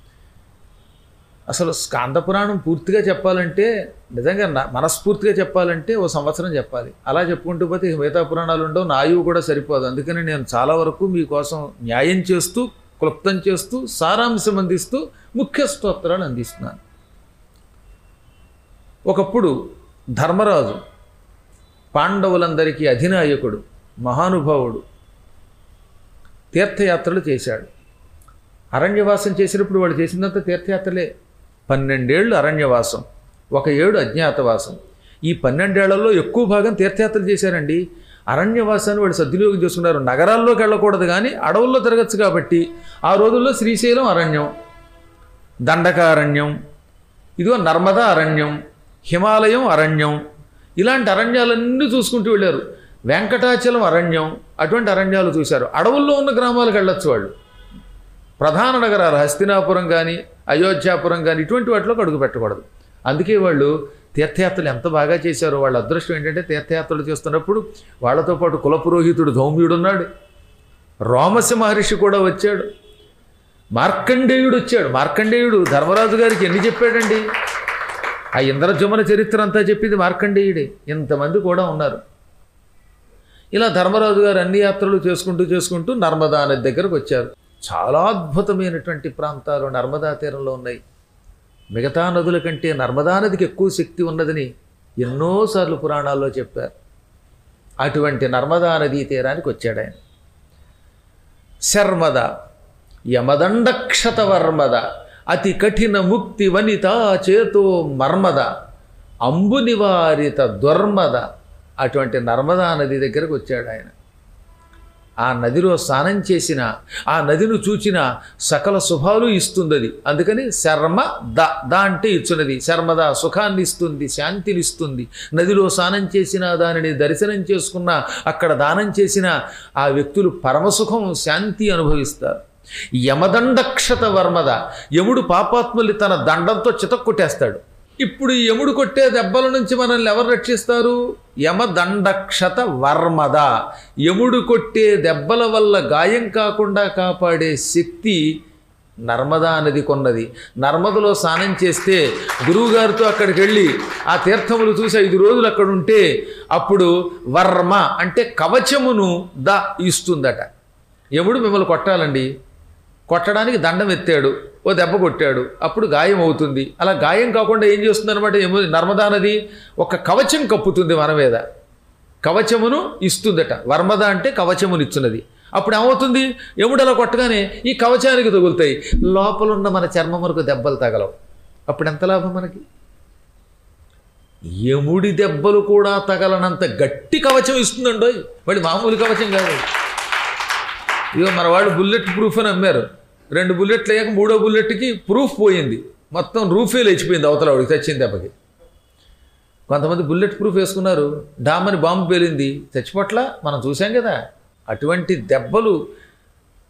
అసలు స్కాంద పురాణం పూర్తిగా చెప్పాలంటే నిజంగా నా- మనస్ఫూర్తిగా చెప్పాలంటే ఓ సంవత్సరం చెప్పాలి అలా చెప్పుకుంటూ పోతే ఇక మిగతా పురాణాలు ఉండవు నా ఆయువు కూడా సరిపోదు అందుకని నేను చాలా వరకు మీకోసం న్యాయం చేస్తూ క్లుప్తం చేస్తూ సారాంశం అందిస్తూ ముఖ్య స్తోత్రాలు అందిస్తున్నాను ఒకప్పుడు ధర్మరాజు పాండవులందరికీ అధినాయకుడు మహానుభావుడు తీర్థయాత్రలు చేశాడు అరణ్యవాసం చేసినప్పుడు వాడు చేసిందంతా తీర్థయాత్రలే పన్నెండేళ్ళు అరణ్యవాసం ఒక ఏడు అజ్ఞాతవాసం ఈ పన్నెండేళ్లలో ఎక్కువ భాగం తీర్థయాత్రలు చేశారండి అరణ్యవాసాన్ని వాడు సద్వినియోగం చేసుకున్నారు నగరాల్లోకి వెళ్ళకూడదు కానీ అడవుల్లో తిరగచ్చు కాబట్టి ఆ రోజుల్లో శ్రీశైలం అరణ్యం దండకారణ్యం ఇదిగో నర్మదా అరణ్యం హిమాలయం అరణ్యం ఇలాంటి అరణ్యాలన్నీ చూసుకుంటూ వెళ్ళారు వెంకటాచలం అరణ్యం అటువంటి అరణ్యాలు చూశారు అడవుల్లో ఉన్న గ్రామాలకు వెళ్ళొచ్చు వాళ్ళు ప్రధాన నగరాలు హస్తినాపురం కానీ అయోధ్యాపురం కానీ ఇటువంటి వాటిలోకి అడుగు పెట్టకూడదు అందుకే వాళ్ళు తీర్థయాత్రలు ఎంత బాగా చేశారో వాళ్ళ అదృష్టం ఏంటంటే తీర్థయాత్రలు చేస్తున్నప్పుడు వాళ్ళతో పాటు కులపురోహితుడు ధౌమ్యుడు ఉన్నాడు రోమస్య మహర్షి కూడా వచ్చాడు మార్కండేయుడు వచ్చాడు మార్కండేయుడు ధర్మరాజు గారికి ఎన్ని చెప్పాడండి ఆ ఇంద్రజమున చరిత్ర అంతా చెప్పింది మార్కండేయుడే ఇంతమంది కూడా ఉన్నారు ఇలా ధర్మరాజు గారు అన్ని యాత్రలు చేసుకుంటూ చేసుకుంటూ నర్మదా నది దగ్గరకు వచ్చారు చాలా అద్భుతమైనటువంటి ప్రాంతాలు నర్మదా తీరంలో ఉన్నాయి మిగతా నదుల కంటే నర్మదా నదికి ఎక్కువ శక్తి ఉన్నదని ఎన్నోసార్లు పురాణాల్లో చెప్పారు అటువంటి నర్మదా నదీ తీరానికి వచ్చాడు ఆయన శర్మద యమదండక్షతవర్మద అతి కఠిన ముక్తి వనిత చేతో మర్మద అంబు నివారిత దుర్మద అటువంటి నర్మదా నది దగ్గరకు వచ్చాడు ఆయన ఆ నదిలో స్నానం చేసిన ఆ నదిని చూచిన సకల శుభాలు ఇస్తుంది అది అందుకని శర్మ ద ద అంటే ఇచ్చున్నది శర్మద సుఖాన్ని ఇస్తుంది శాంతిని ఇస్తుంది నదిలో స్నానం చేసిన దానిని దర్శనం చేసుకున్న అక్కడ దానం చేసిన ఆ వ్యక్తులు పరమసుఖం శాంతి అనుభవిస్తారు యమదండక్షత వర్మద యముడు పాపాత్ముల్ని తన దండంతో చితక్కొట్టేస్తాడు ఇప్పుడు ఈ యముడు కొట్టే దెబ్బల నుంచి మనల్ని ఎవరు రక్షిస్తారు యమదండక్షత వర్మద యముడు కొట్టే దెబ్బల వల్ల గాయం కాకుండా కాపాడే శక్తి నర్మదా నది కొన్నది నర్మదలో స్నానం చేస్తే గురువుగారితో అక్కడికి వెళ్ళి ఆ తీర్థములు చూసి ఐదు రోజులు అక్కడ ఉంటే అప్పుడు వర్మ అంటే కవచమును ద ఇస్తుందట యముడు మిమ్మల్ని కొట్టాలండి కొట్టడానికి దండం ఎత్తాడు ఓ దెబ్బ కొట్టాడు అప్పుడు గాయం అవుతుంది అలా గాయం కాకుండా ఏం చేస్తుంది అనమాట ఏమో నర్మదా నది ఒక కవచం కప్పుతుంది మన మీద కవచమును ఇస్తుందట వర్మద అంటే కవచమును ఇచ్చున్నది అప్పుడు ఏమవుతుంది ఎముడు అలా కొట్టగానే ఈ కవచానికి తగులుతాయి లోపల ఉన్న మన చర్మం వరకు దెబ్బలు తగలవు అప్పుడు ఎంత లాభం మనకి ఎముడి దెబ్బలు కూడా తగలనంత గట్టి కవచం ఇస్తుందండో వాడి మామూలు కవచం కాదు ఇదిగో మన వాళ్ళు బుల్లెట్ ప్రూఫ్ అని అమ్మారు రెండు బుల్లెట్లు అయ్యాక మూడో బుల్లెట్కి ప్రూఫ్ పోయింది మొత్తం రూఫే లేచిపోయింది అవతల వాడికి చచ్చింది దెబ్బకి కొంతమంది బుల్లెట్ ప్రూఫ్ వేసుకున్నారు డామని బాంబు పేలింది చచ్చిపోట్ల మనం చూసాం కదా అటువంటి దెబ్బలు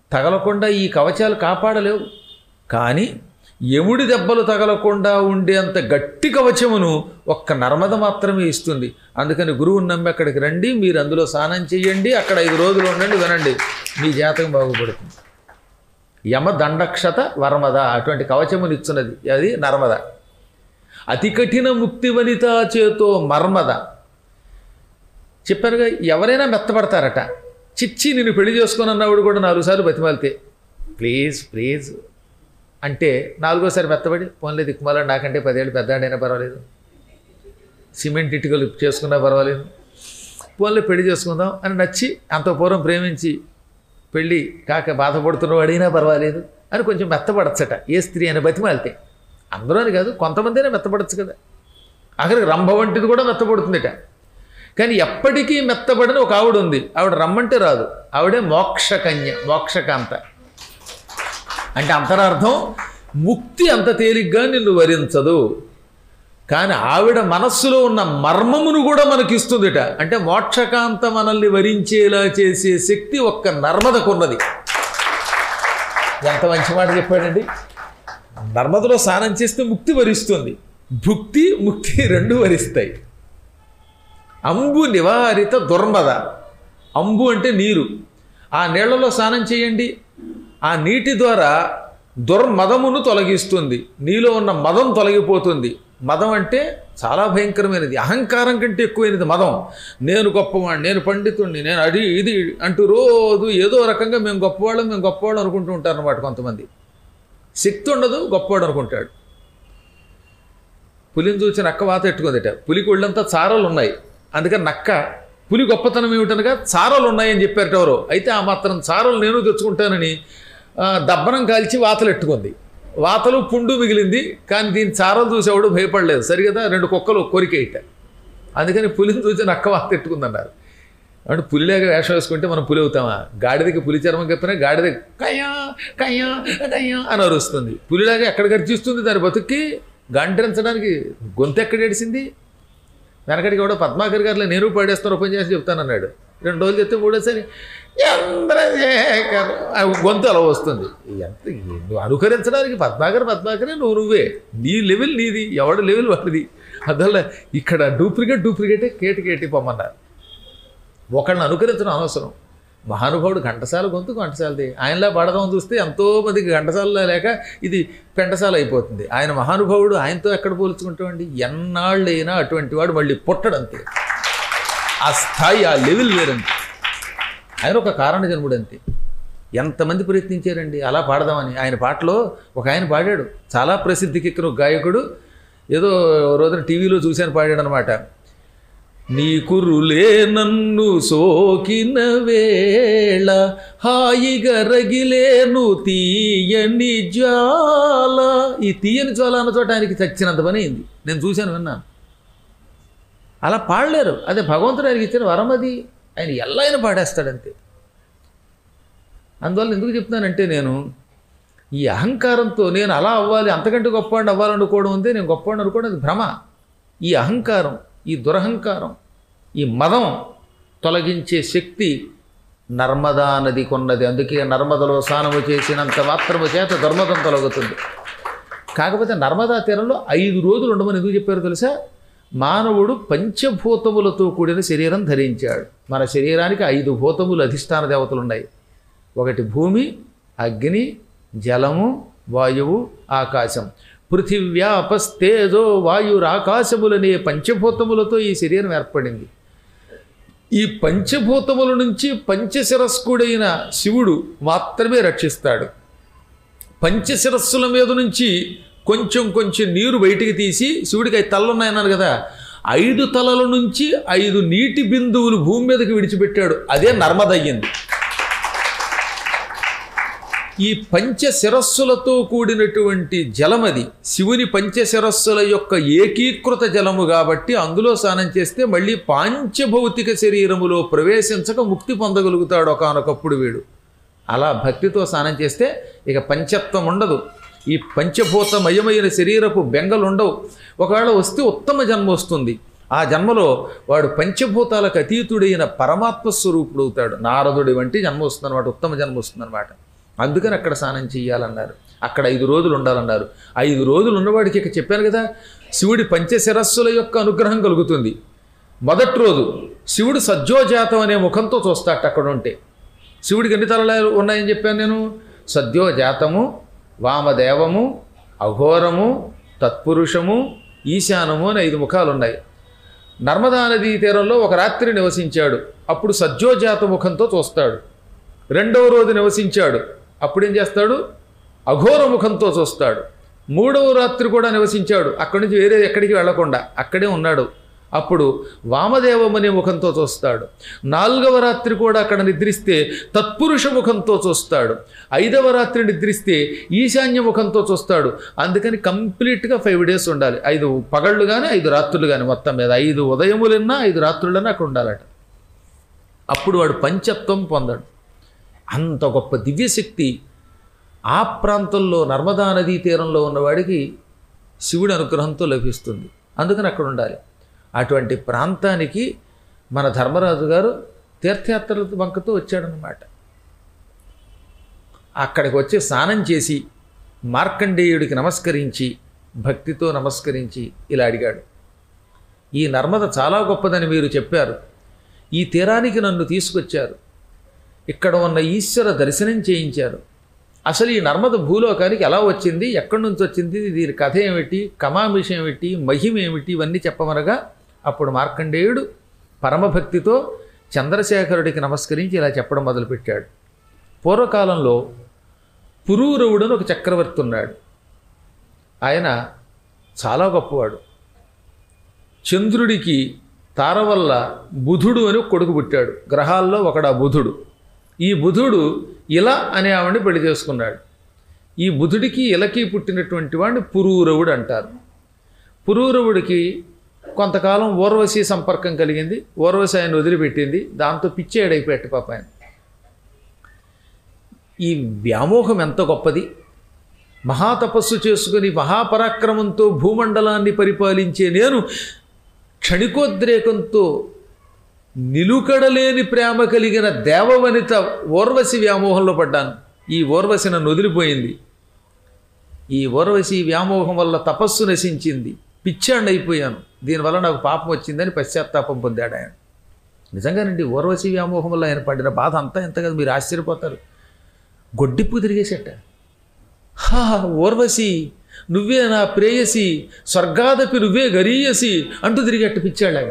తగలకుండా ఈ కవచాలు కాపాడలేవు కానీ యముడి దెబ్బలు తగలకుండా ఉండేంత గట్టి కవచమును ఒక్క నర్మద మాత్రమే ఇస్తుంది అందుకని గురువుని నమ్మి అక్కడికి రండి మీరు అందులో స్నానం చేయండి అక్కడ ఐదు రోజులు ఉండండి వినండి మీ జాతకం బాగుపడుతుంది యమ దండక్షత వర్మద అటువంటి కవచమునిచ్చున్నది అది నర్మద అతి కఠిన ముక్తి వనిత చేతో మర్మద చెప్పారుగా ఎవరైనా మెత్తపడతారట చిచ్చి నేను పెళ్లి చేసుకుని అన్నవాడు కూడా నాలుగు సార్లు బతిమాలితే ప్లీజ్ ప్లీజ్ అంటే నాలుగోసారి మెత్తబడి పోన్లే దిక్కుమాల నాకంటే పదేళ్ళు పెద్దాడైనా పర్వాలేదు సిమెంట్ ఇటుకలు చేసుకున్నా పర్వాలేదు పోన్లే పెళ్లి చేసుకుందాం అని నచ్చి అంత పూర్వం ప్రేమించి పెళ్ళి కాక బాధపడుతున్నవాడైనా పర్వాలేదు అని కొంచెం మెత్తపడచ్చట ఏ స్త్రీ అని బతిమాలితే అందరూ అని కాదు కొంతమందినే మెత్తపడచ్చు కదా అక్కడికి రంభ వంటిది కూడా మెత్తపడుతుందిట కానీ ఎప్పటికీ మెత్తబడిన ఒక ఆవిడ ఉంది ఆవిడ రమ్మంటే రాదు ఆవిడే మోక్షకన్య మోక్షకాంత అంటే అంతరార్థం ముక్తి అంత తేలిగ్గా నిన్ను వరించదు కానీ ఆవిడ మనస్సులో ఉన్న మర్మమును కూడా మనకిస్తుందిట అంటే మోక్షకాంత మనల్ని వరించేలా చేసే శక్తి ఒక్క నర్మదకున్నది ఎంత మంచి మాట చెప్పాడండి నర్మదలో స్నానం చేస్తే ముక్తి వరిస్తుంది భుక్తి ముక్తి రెండు వరిస్తాయి అంబు నివారిత దుర్మద అంబు అంటే నీరు ఆ నీళ్లలో స్నానం చేయండి ఆ నీటి ద్వారా దుర్మదమును తొలగిస్తుంది నీలో ఉన్న మదం తొలగిపోతుంది మదం అంటే చాలా భయంకరమైనది అహంకారం కంటే ఎక్కువైనది మదం నేను గొప్పవాడిని నేను పండితుడిని నేను అది ఇది అంటూ రోజు ఏదో రకంగా మేము గొప్పవాళ్ళం మేము గొప్పవాళ్ళం అనుకుంటూ ఉంటారు అన్నమాట కొంతమంది శక్తి ఉండదు గొప్పవాడు అనుకుంటాడు పులిని చూసి నక్క వాత ఎట్టుకుందిట పులికి ఒళ్ళంతా చారలు ఉన్నాయి అందుకని నక్క పులి గొప్పతనం ఏమిటనగా చారలు ఉన్నాయని చెప్పారట ఎవరో అయితే ఆ మాత్రం చారలు నేను తెచ్చుకుంటానని ఆ, దబ్బనం కాల్చి వాతలు ఎట్టుకుంది వాతలు పుండు మిగిలింది కానీ దీని చారలు చూసేవాడు భయపడలేదు సరి కదా రెండు కుక్కలు కొరికేయట అందుకని పులిని చూసి నక్క వాత ఎట్టుకుందన్నారు అంటే పులిలాగా వేషం వేసుకుంటే మనం పులి అవుతామా గాడిదకి పులి చర్మం కప్పినా గాడిద కయ్యా కయ్యా కయ్యా అని అరుస్తుంది పులిలాగా ఎక్కడ గర్జిస్తుంది దాని బతుక్కి గంటరించడానికి గొంతు ఎక్కడ ఏడిసింది వెనకడికి కూడా పద్మాకర్ గారిలో నేను పాడేస్తాను ఓపెన్ చేసి చెప్తానన్నాడు రెండు రోజులు చెప్తే మూడోసారి చంద్రశేఖర్ ఆ గొంతు అలా వస్తుంది ఎంత నువ్వు అనుకరించడానికి పద్మాకర్ పద్మాకరే నువ్వు నువ్వే నీ లెవెల్ నీది ఎవడి లెవెల్ వాడిది అందువల్ల ఇక్కడ డూప్లికేట్ డూప్లికేటే కేటి కేటి పొమ్మన్నారు ఒకళ్ళని అనుకరించడం అనవసరం మహానుభావుడు ఘంటసాల గొంతు ఘంటసాలది ఆయనలా పడదాం చూస్తే ఎంతో మందికి ఘంటసాల లేక ఇది పెంటసాల అయిపోతుంది ఆయన మహానుభావుడు ఆయనతో ఎక్కడ పోల్చుకుంటామండి ఎన్నాళ్ళైనా అటువంటి వాడు మళ్ళీ పుట్టడంతే ఆ స్థాయి ఆ లెవెల్ వేరంతే ఆయన ఒక కారణ జన్ముడు అంతే ఎంతమంది ప్రయత్నించారండి అలా పాడదామని ఆయన పాటలో ఒక ఆయన పాడాడు చాలా ప్రసిద్ధికెక్కిన ఒక గాయకుడు ఏదో ఓ రోజున టీవీలో చూశాను పాడాడు అనమాట నీ కురులే నన్ను సోకిన వేళ హాయిగా రగిలేను తీయని జ్వాల ఈ తీయని జ్వాల అన్న చోట ఆయనకి చచ్చినంత పని అయింది నేను చూశాను విన్నాను అలా పాడలేరు అదే భగవంతుడు ఆయనకి ఇచ్చిన వరం అది ఆయన ఎలా అయినా పాడేస్తాడంతే అందువల్ల ఎందుకు చెప్తున్నానంటే నేను ఈ అహంకారంతో నేను అలా అవ్వాలి అంతకంటే గొప్పవాడిని అవ్వాలనుకోవడం ఉంది నేను గొప్పవాడిని అనుకోవడం అది భ్రమ ఈ అహంకారం ఈ దురహంకారం ఈ మదం తొలగించే శక్తి నర్మదా నది కొన్నది అందుకే నర్మదలో స్నానము చేసినంత మాత్రము చేత దుర్మదం తొలగుతుంది కాకపోతే నర్మదా తీరంలో ఐదు రోజులు ఉండమని ఎందుకు చెప్పారో తెలుసా మానవుడు పంచభూతములతో కూడిన శరీరం ధరించాడు మన శరీరానికి ఐదు భూతములు అధిష్టాన దేవతలు ఉన్నాయి ఒకటి భూమి అగ్ని జలము వాయువు ఆకాశం పృథివ్యాపస్తేజో వాయురాకాశములనే పంచభూతములతో ఈ శరీరం ఏర్పడింది ఈ పంచభూతముల నుంచి పంచశిరస్కుడైన శివుడు మాత్రమే రక్షిస్తాడు పంచశిరస్సుల మీద నుంచి కొంచెం కొంచెం నీరు బయటికి తీసి శివుడికి ఐదు తలలు ఉన్నాయన్నాను కదా ఐదు తలల నుంచి ఐదు నీటి బిందువులు భూమి మీదకి విడిచిపెట్టాడు అదే నర్మదయ్యింది ఈ పంచశిరస్సులతో కూడినటువంటి జలమది శివుని పంచశిరస్సుల యొక్క ఏకీకృత జలము కాబట్టి అందులో స్నానం చేస్తే మళ్ళీ పాంచభౌతిక శరీరములో ప్రవేశించక ముక్తి పొందగలుగుతాడు ఒకనొకప్పుడు వీడు అలా భక్తితో స్నానం చేస్తే ఇక పంచత్వం ఉండదు ఈ పంచభూతమయమైన శరీరపు బెంగలు ఉండవు ఒకవేళ వస్తే ఉత్తమ జన్మ వస్తుంది ఆ జన్మలో వాడు పంచభూతాలకు అతీతుడైన పరమాత్మ స్వరూపుడు అవుతాడు నారదుడి వంటి జన్మ వస్తుందన్నమాట ఉత్తమ జన్మ వస్తుందన్నమాట అందుకని అక్కడ స్నానం చేయాలన్నారు అక్కడ ఐదు రోజులు ఉండాలన్నారు ఐదు రోజులు ఉన్నవాడికి ఇక చెప్పాను కదా శివుడి పంచశిరస్సుల యొక్క అనుగ్రహం కలుగుతుంది మొదటి రోజు శివుడు సజ్జోజాతం అనే ముఖంతో చూస్తాట అక్కడ ఉంటే శివుడికి ఎన్ని తలలు ఉన్నాయని చెప్పాను నేను సద్యోజాతము వామదేవము అఘోరము తత్పురుషము ఈశానము అని ఐదు ముఖాలు ఉన్నాయి నర్మదా నదీ తీరంలో ఒక రాత్రి నివసించాడు అప్పుడు సజ్జోజాత ముఖంతో చూస్తాడు రెండవ రోజు నివసించాడు అప్పుడేం చేస్తాడు అఘోర ముఖంతో చూస్తాడు మూడవ రాత్రి కూడా నివసించాడు అక్కడి నుంచి వేరే ఎక్కడికి వెళ్లకుండా అక్కడే ఉన్నాడు అప్పుడు వామదేవమనే ముఖంతో చూస్తాడు నాలుగవ రాత్రి కూడా అక్కడ నిద్రిస్తే తత్పురుష ముఖంతో చూస్తాడు ఐదవ రాత్రి నిద్రిస్తే ఈశాన్య ముఖంతో చూస్తాడు అందుకని కంప్లీట్గా ఫైవ్ డేస్ ఉండాలి ఐదు పగళ్ళు కానీ ఐదు రాత్రులు కానీ మొత్తం మీద ఐదు ఉదయములన్నా ఐదు రాత్రులన్నా అక్కడ ఉండాలట అప్పుడు వాడు పంచత్వం పొందాడు అంత గొప్ప దివ్యశక్తి ఆ ప్రాంతంలో నర్మదా నదీ తీరంలో ఉన్నవాడికి శివుడి అనుగ్రహంతో లభిస్తుంది అందుకని అక్కడ ఉండాలి అటువంటి ప్రాంతానికి మన ధర్మరాజు గారు తీర్థయాత్రల వంకతో వచ్చాడనమాట అక్కడికి వచ్చి స్నానం చేసి మార్కండేయుడికి నమస్కరించి భక్తితో నమస్కరించి ఇలా అడిగాడు ఈ నర్మద చాలా గొప్పదని మీరు చెప్పారు ఈ తీరానికి నన్ను తీసుకొచ్చారు ఇక్కడ ఉన్న ఈశ్వర దర్శనం చేయించారు అసలు ఈ నర్మద భూలోకానికి ఎలా వచ్చింది ఎక్కడి నుంచి వచ్చింది దీని కథ ఏమిటి కమామిషం ఏమిటి మహిమ ఏమిటి ఇవన్నీ చెప్పమనగా అప్పుడు మార్కండేయుడు పరమభక్తితో చంద్రశేఖరుడికి నమస్కరించి ఇలా చెప్పడం మొదలుపెట్టాడు పూర్వకాలంలో పురూరవుడని ఒక చక్రవర్తి ఉన్నాడు ఆయన చాలా గొప్పవాడు చంద్రుడికి తార వల్ల బుధుడు అని ఒక కొడుకు పుట్టాడు గ్రహాల్లో ఒకడా బుధుడు ఈ బుధుడు ఇలా అనే ఆవిడని పెళ్లి చేసుకున్నాడు ఈ బుధుడికి ఇలకి పుట్టినటువంటి వాడిని పురూరవుడు అంటారు పురూరవుడికి కొంతకాలం ఊర్వశి సంపర్కం కలిగింది ఊర్వశి ఆయన వదిలిపెట్టింది దాంతో పిచ్చేడైపోయాడు పాప ఆయన ఈ వ్యామోహం ఎంత గొప్పది మహాతపస్సు చేసుకుని మహాపరాక్రమంతో భూమండలాన్ని పరిపాలించే నేను క్షణికోద్రేకంతో నిలుకడలేని ప్రేమ కలిగిన దేవవనిత ఓర్వశి వ్యామోహంలో పడ్డాను ఈ ఓర్వశి నన్ను వదిలిపోయింది ఈ ఓర్వశి వ్యామోహం వల్ల తపస్సు నశించింది పిచ్చాండి అయిపోయాను దీనివల్ల నాకు పాపం వచ్చిందని పశ్చాత్తాపం పొందాడు ఆయన నిజంగానండి ఓర్వశి వ్యామోహం వల్ల ఆయన పడిన బాధ అంతా ఎంత కదా మీరు ఆశ్చర్యపోతారు గొడ్డిప్పు తిరిగేసేట హా ఓర్వశి నువ్వే నా ప్రేయసి స్వర్గాదపి నువ్వే గరీయసి అంటూ తిరిగట్టు పిచ్చాళ్ళగా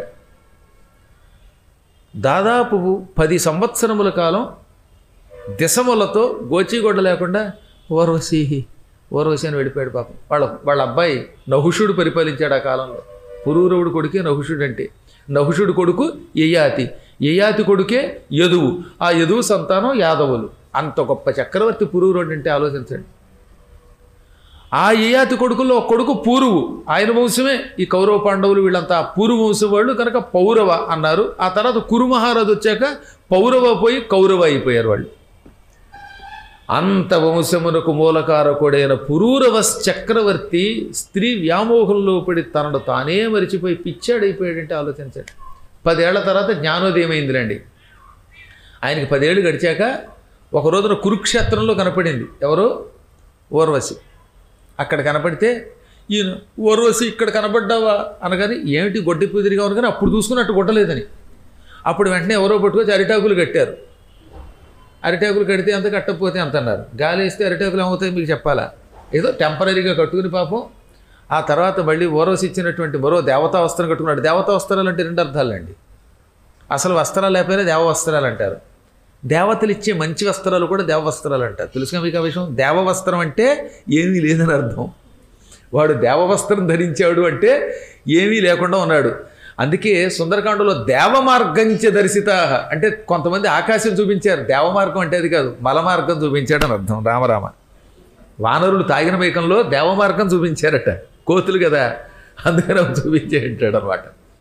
దాదాపు పది సంవత్సరముల కాలం దిశములతో గోచిగొడ్డ లేకుండా ఓర్వశి ఓర్వశి అని వెళ్ళిపోయాడు పాపం వాళ్ళ వాళ్ళ అబ్బాయి నహుషుడు పరిపాలించాడు ఆ కాలంలో పురూరవుడు కొడుకే నహుషుడు అంటే నహుషుడు కొడుకు యయాతి యయాతి కొడుకే యదువు ఆ యదువు సంతానం యాదవులు అంత గొప్ప చక్రవర్తి పురూరుడు అంటే ఆలోచించండి ఆ యయాతి కొడుకుల్లో ఒక కొడుకు పూరువు ఆయన వంశమే ఈ కౌరవ పాండవులు వీళ్ళంతా పూర్వ వంశం వాళ్ళు కనుక పౌరవ అన్నారు ఆ తర్వాత కురుమహారాజు వచ్చాక పౌరవ పోయి కౌరవ అయిపోయారు వాళ్ళు అంత వంశమునకు మూలకారకుడైన పురూరవ చక్రవర్తి స్త్రీ వ్యామోహంలో పడి తనను తానే మరిచిపోయి పిచ్చాడైపోయాడంటే ఆలోచించండి పదేళ్ల తర్వాత జ్ఞానోదయం అయిందిలేండి ఆయనకి పదేళ్ళు గడిచాక ఒక రోజున కురుక్షేత్రంలో కనపడింది ఎవరు ఊర్వశి అక్కడ కనపడితే ఈయన ఓర్వశి ఇక్కడ కనపడ్డావా అనగాని ఏమిటి గొడ్డి పుదిరిగా ఉంది కానీ అప్పుడు చూసుకున్నట్టు గొట్టలేదని అప్పుడు వెంటనే ఎవరో పట్టుకొచ్చి అరిటాకులు కట్టారు అరిటాకులు కడితే అంత కట్టకపోతే అంత అన్నారు గాలి వేస్తే అరిటాకులు ఏమవుతాయి మీకు చెప్పాలా ఏదో టెంపరీగా కట్టుకుని పాపం ఆ తర్వాత మళ్ళీ ఓరవసి ఇచ్చినటువంటి మరో దేవతా వస్త్రం కట్టుకున్నాడు దేవతా వస్త్రాలు అంటే రెండు అర్థాలండి అసలు వస్త్రాలు లేకపోయినా దేవ వస్త్రాలు అంటారు దేవతలు ఇచ్చే మంచి వస్త్రాలు కూడా దేవ వస్త్రాలు అంటారు తెలుసుగా మీకు ఆ విషయం దేవ వస్త్రం అంటే ఏమీ లేదని అర్థం వాడు దేవవస్త్రం ధరించాడు అంటే ఏమీ లేకుండా ఉన్నాడు అందుకే సుందరకాండలో దేవమార్గంచ దర్శిత అంటే కొంతమంది ఆకాశం చూపించారు దేవమార్గం అంటే అది కాదు మలమార్గం చూపించాడని అర్థం రామరామ వానరులు తాగిన మైకంలో దేవమార్గం చూపించారట కోతులు కదా అందుకని అవి చూపించేటాడు అనమాట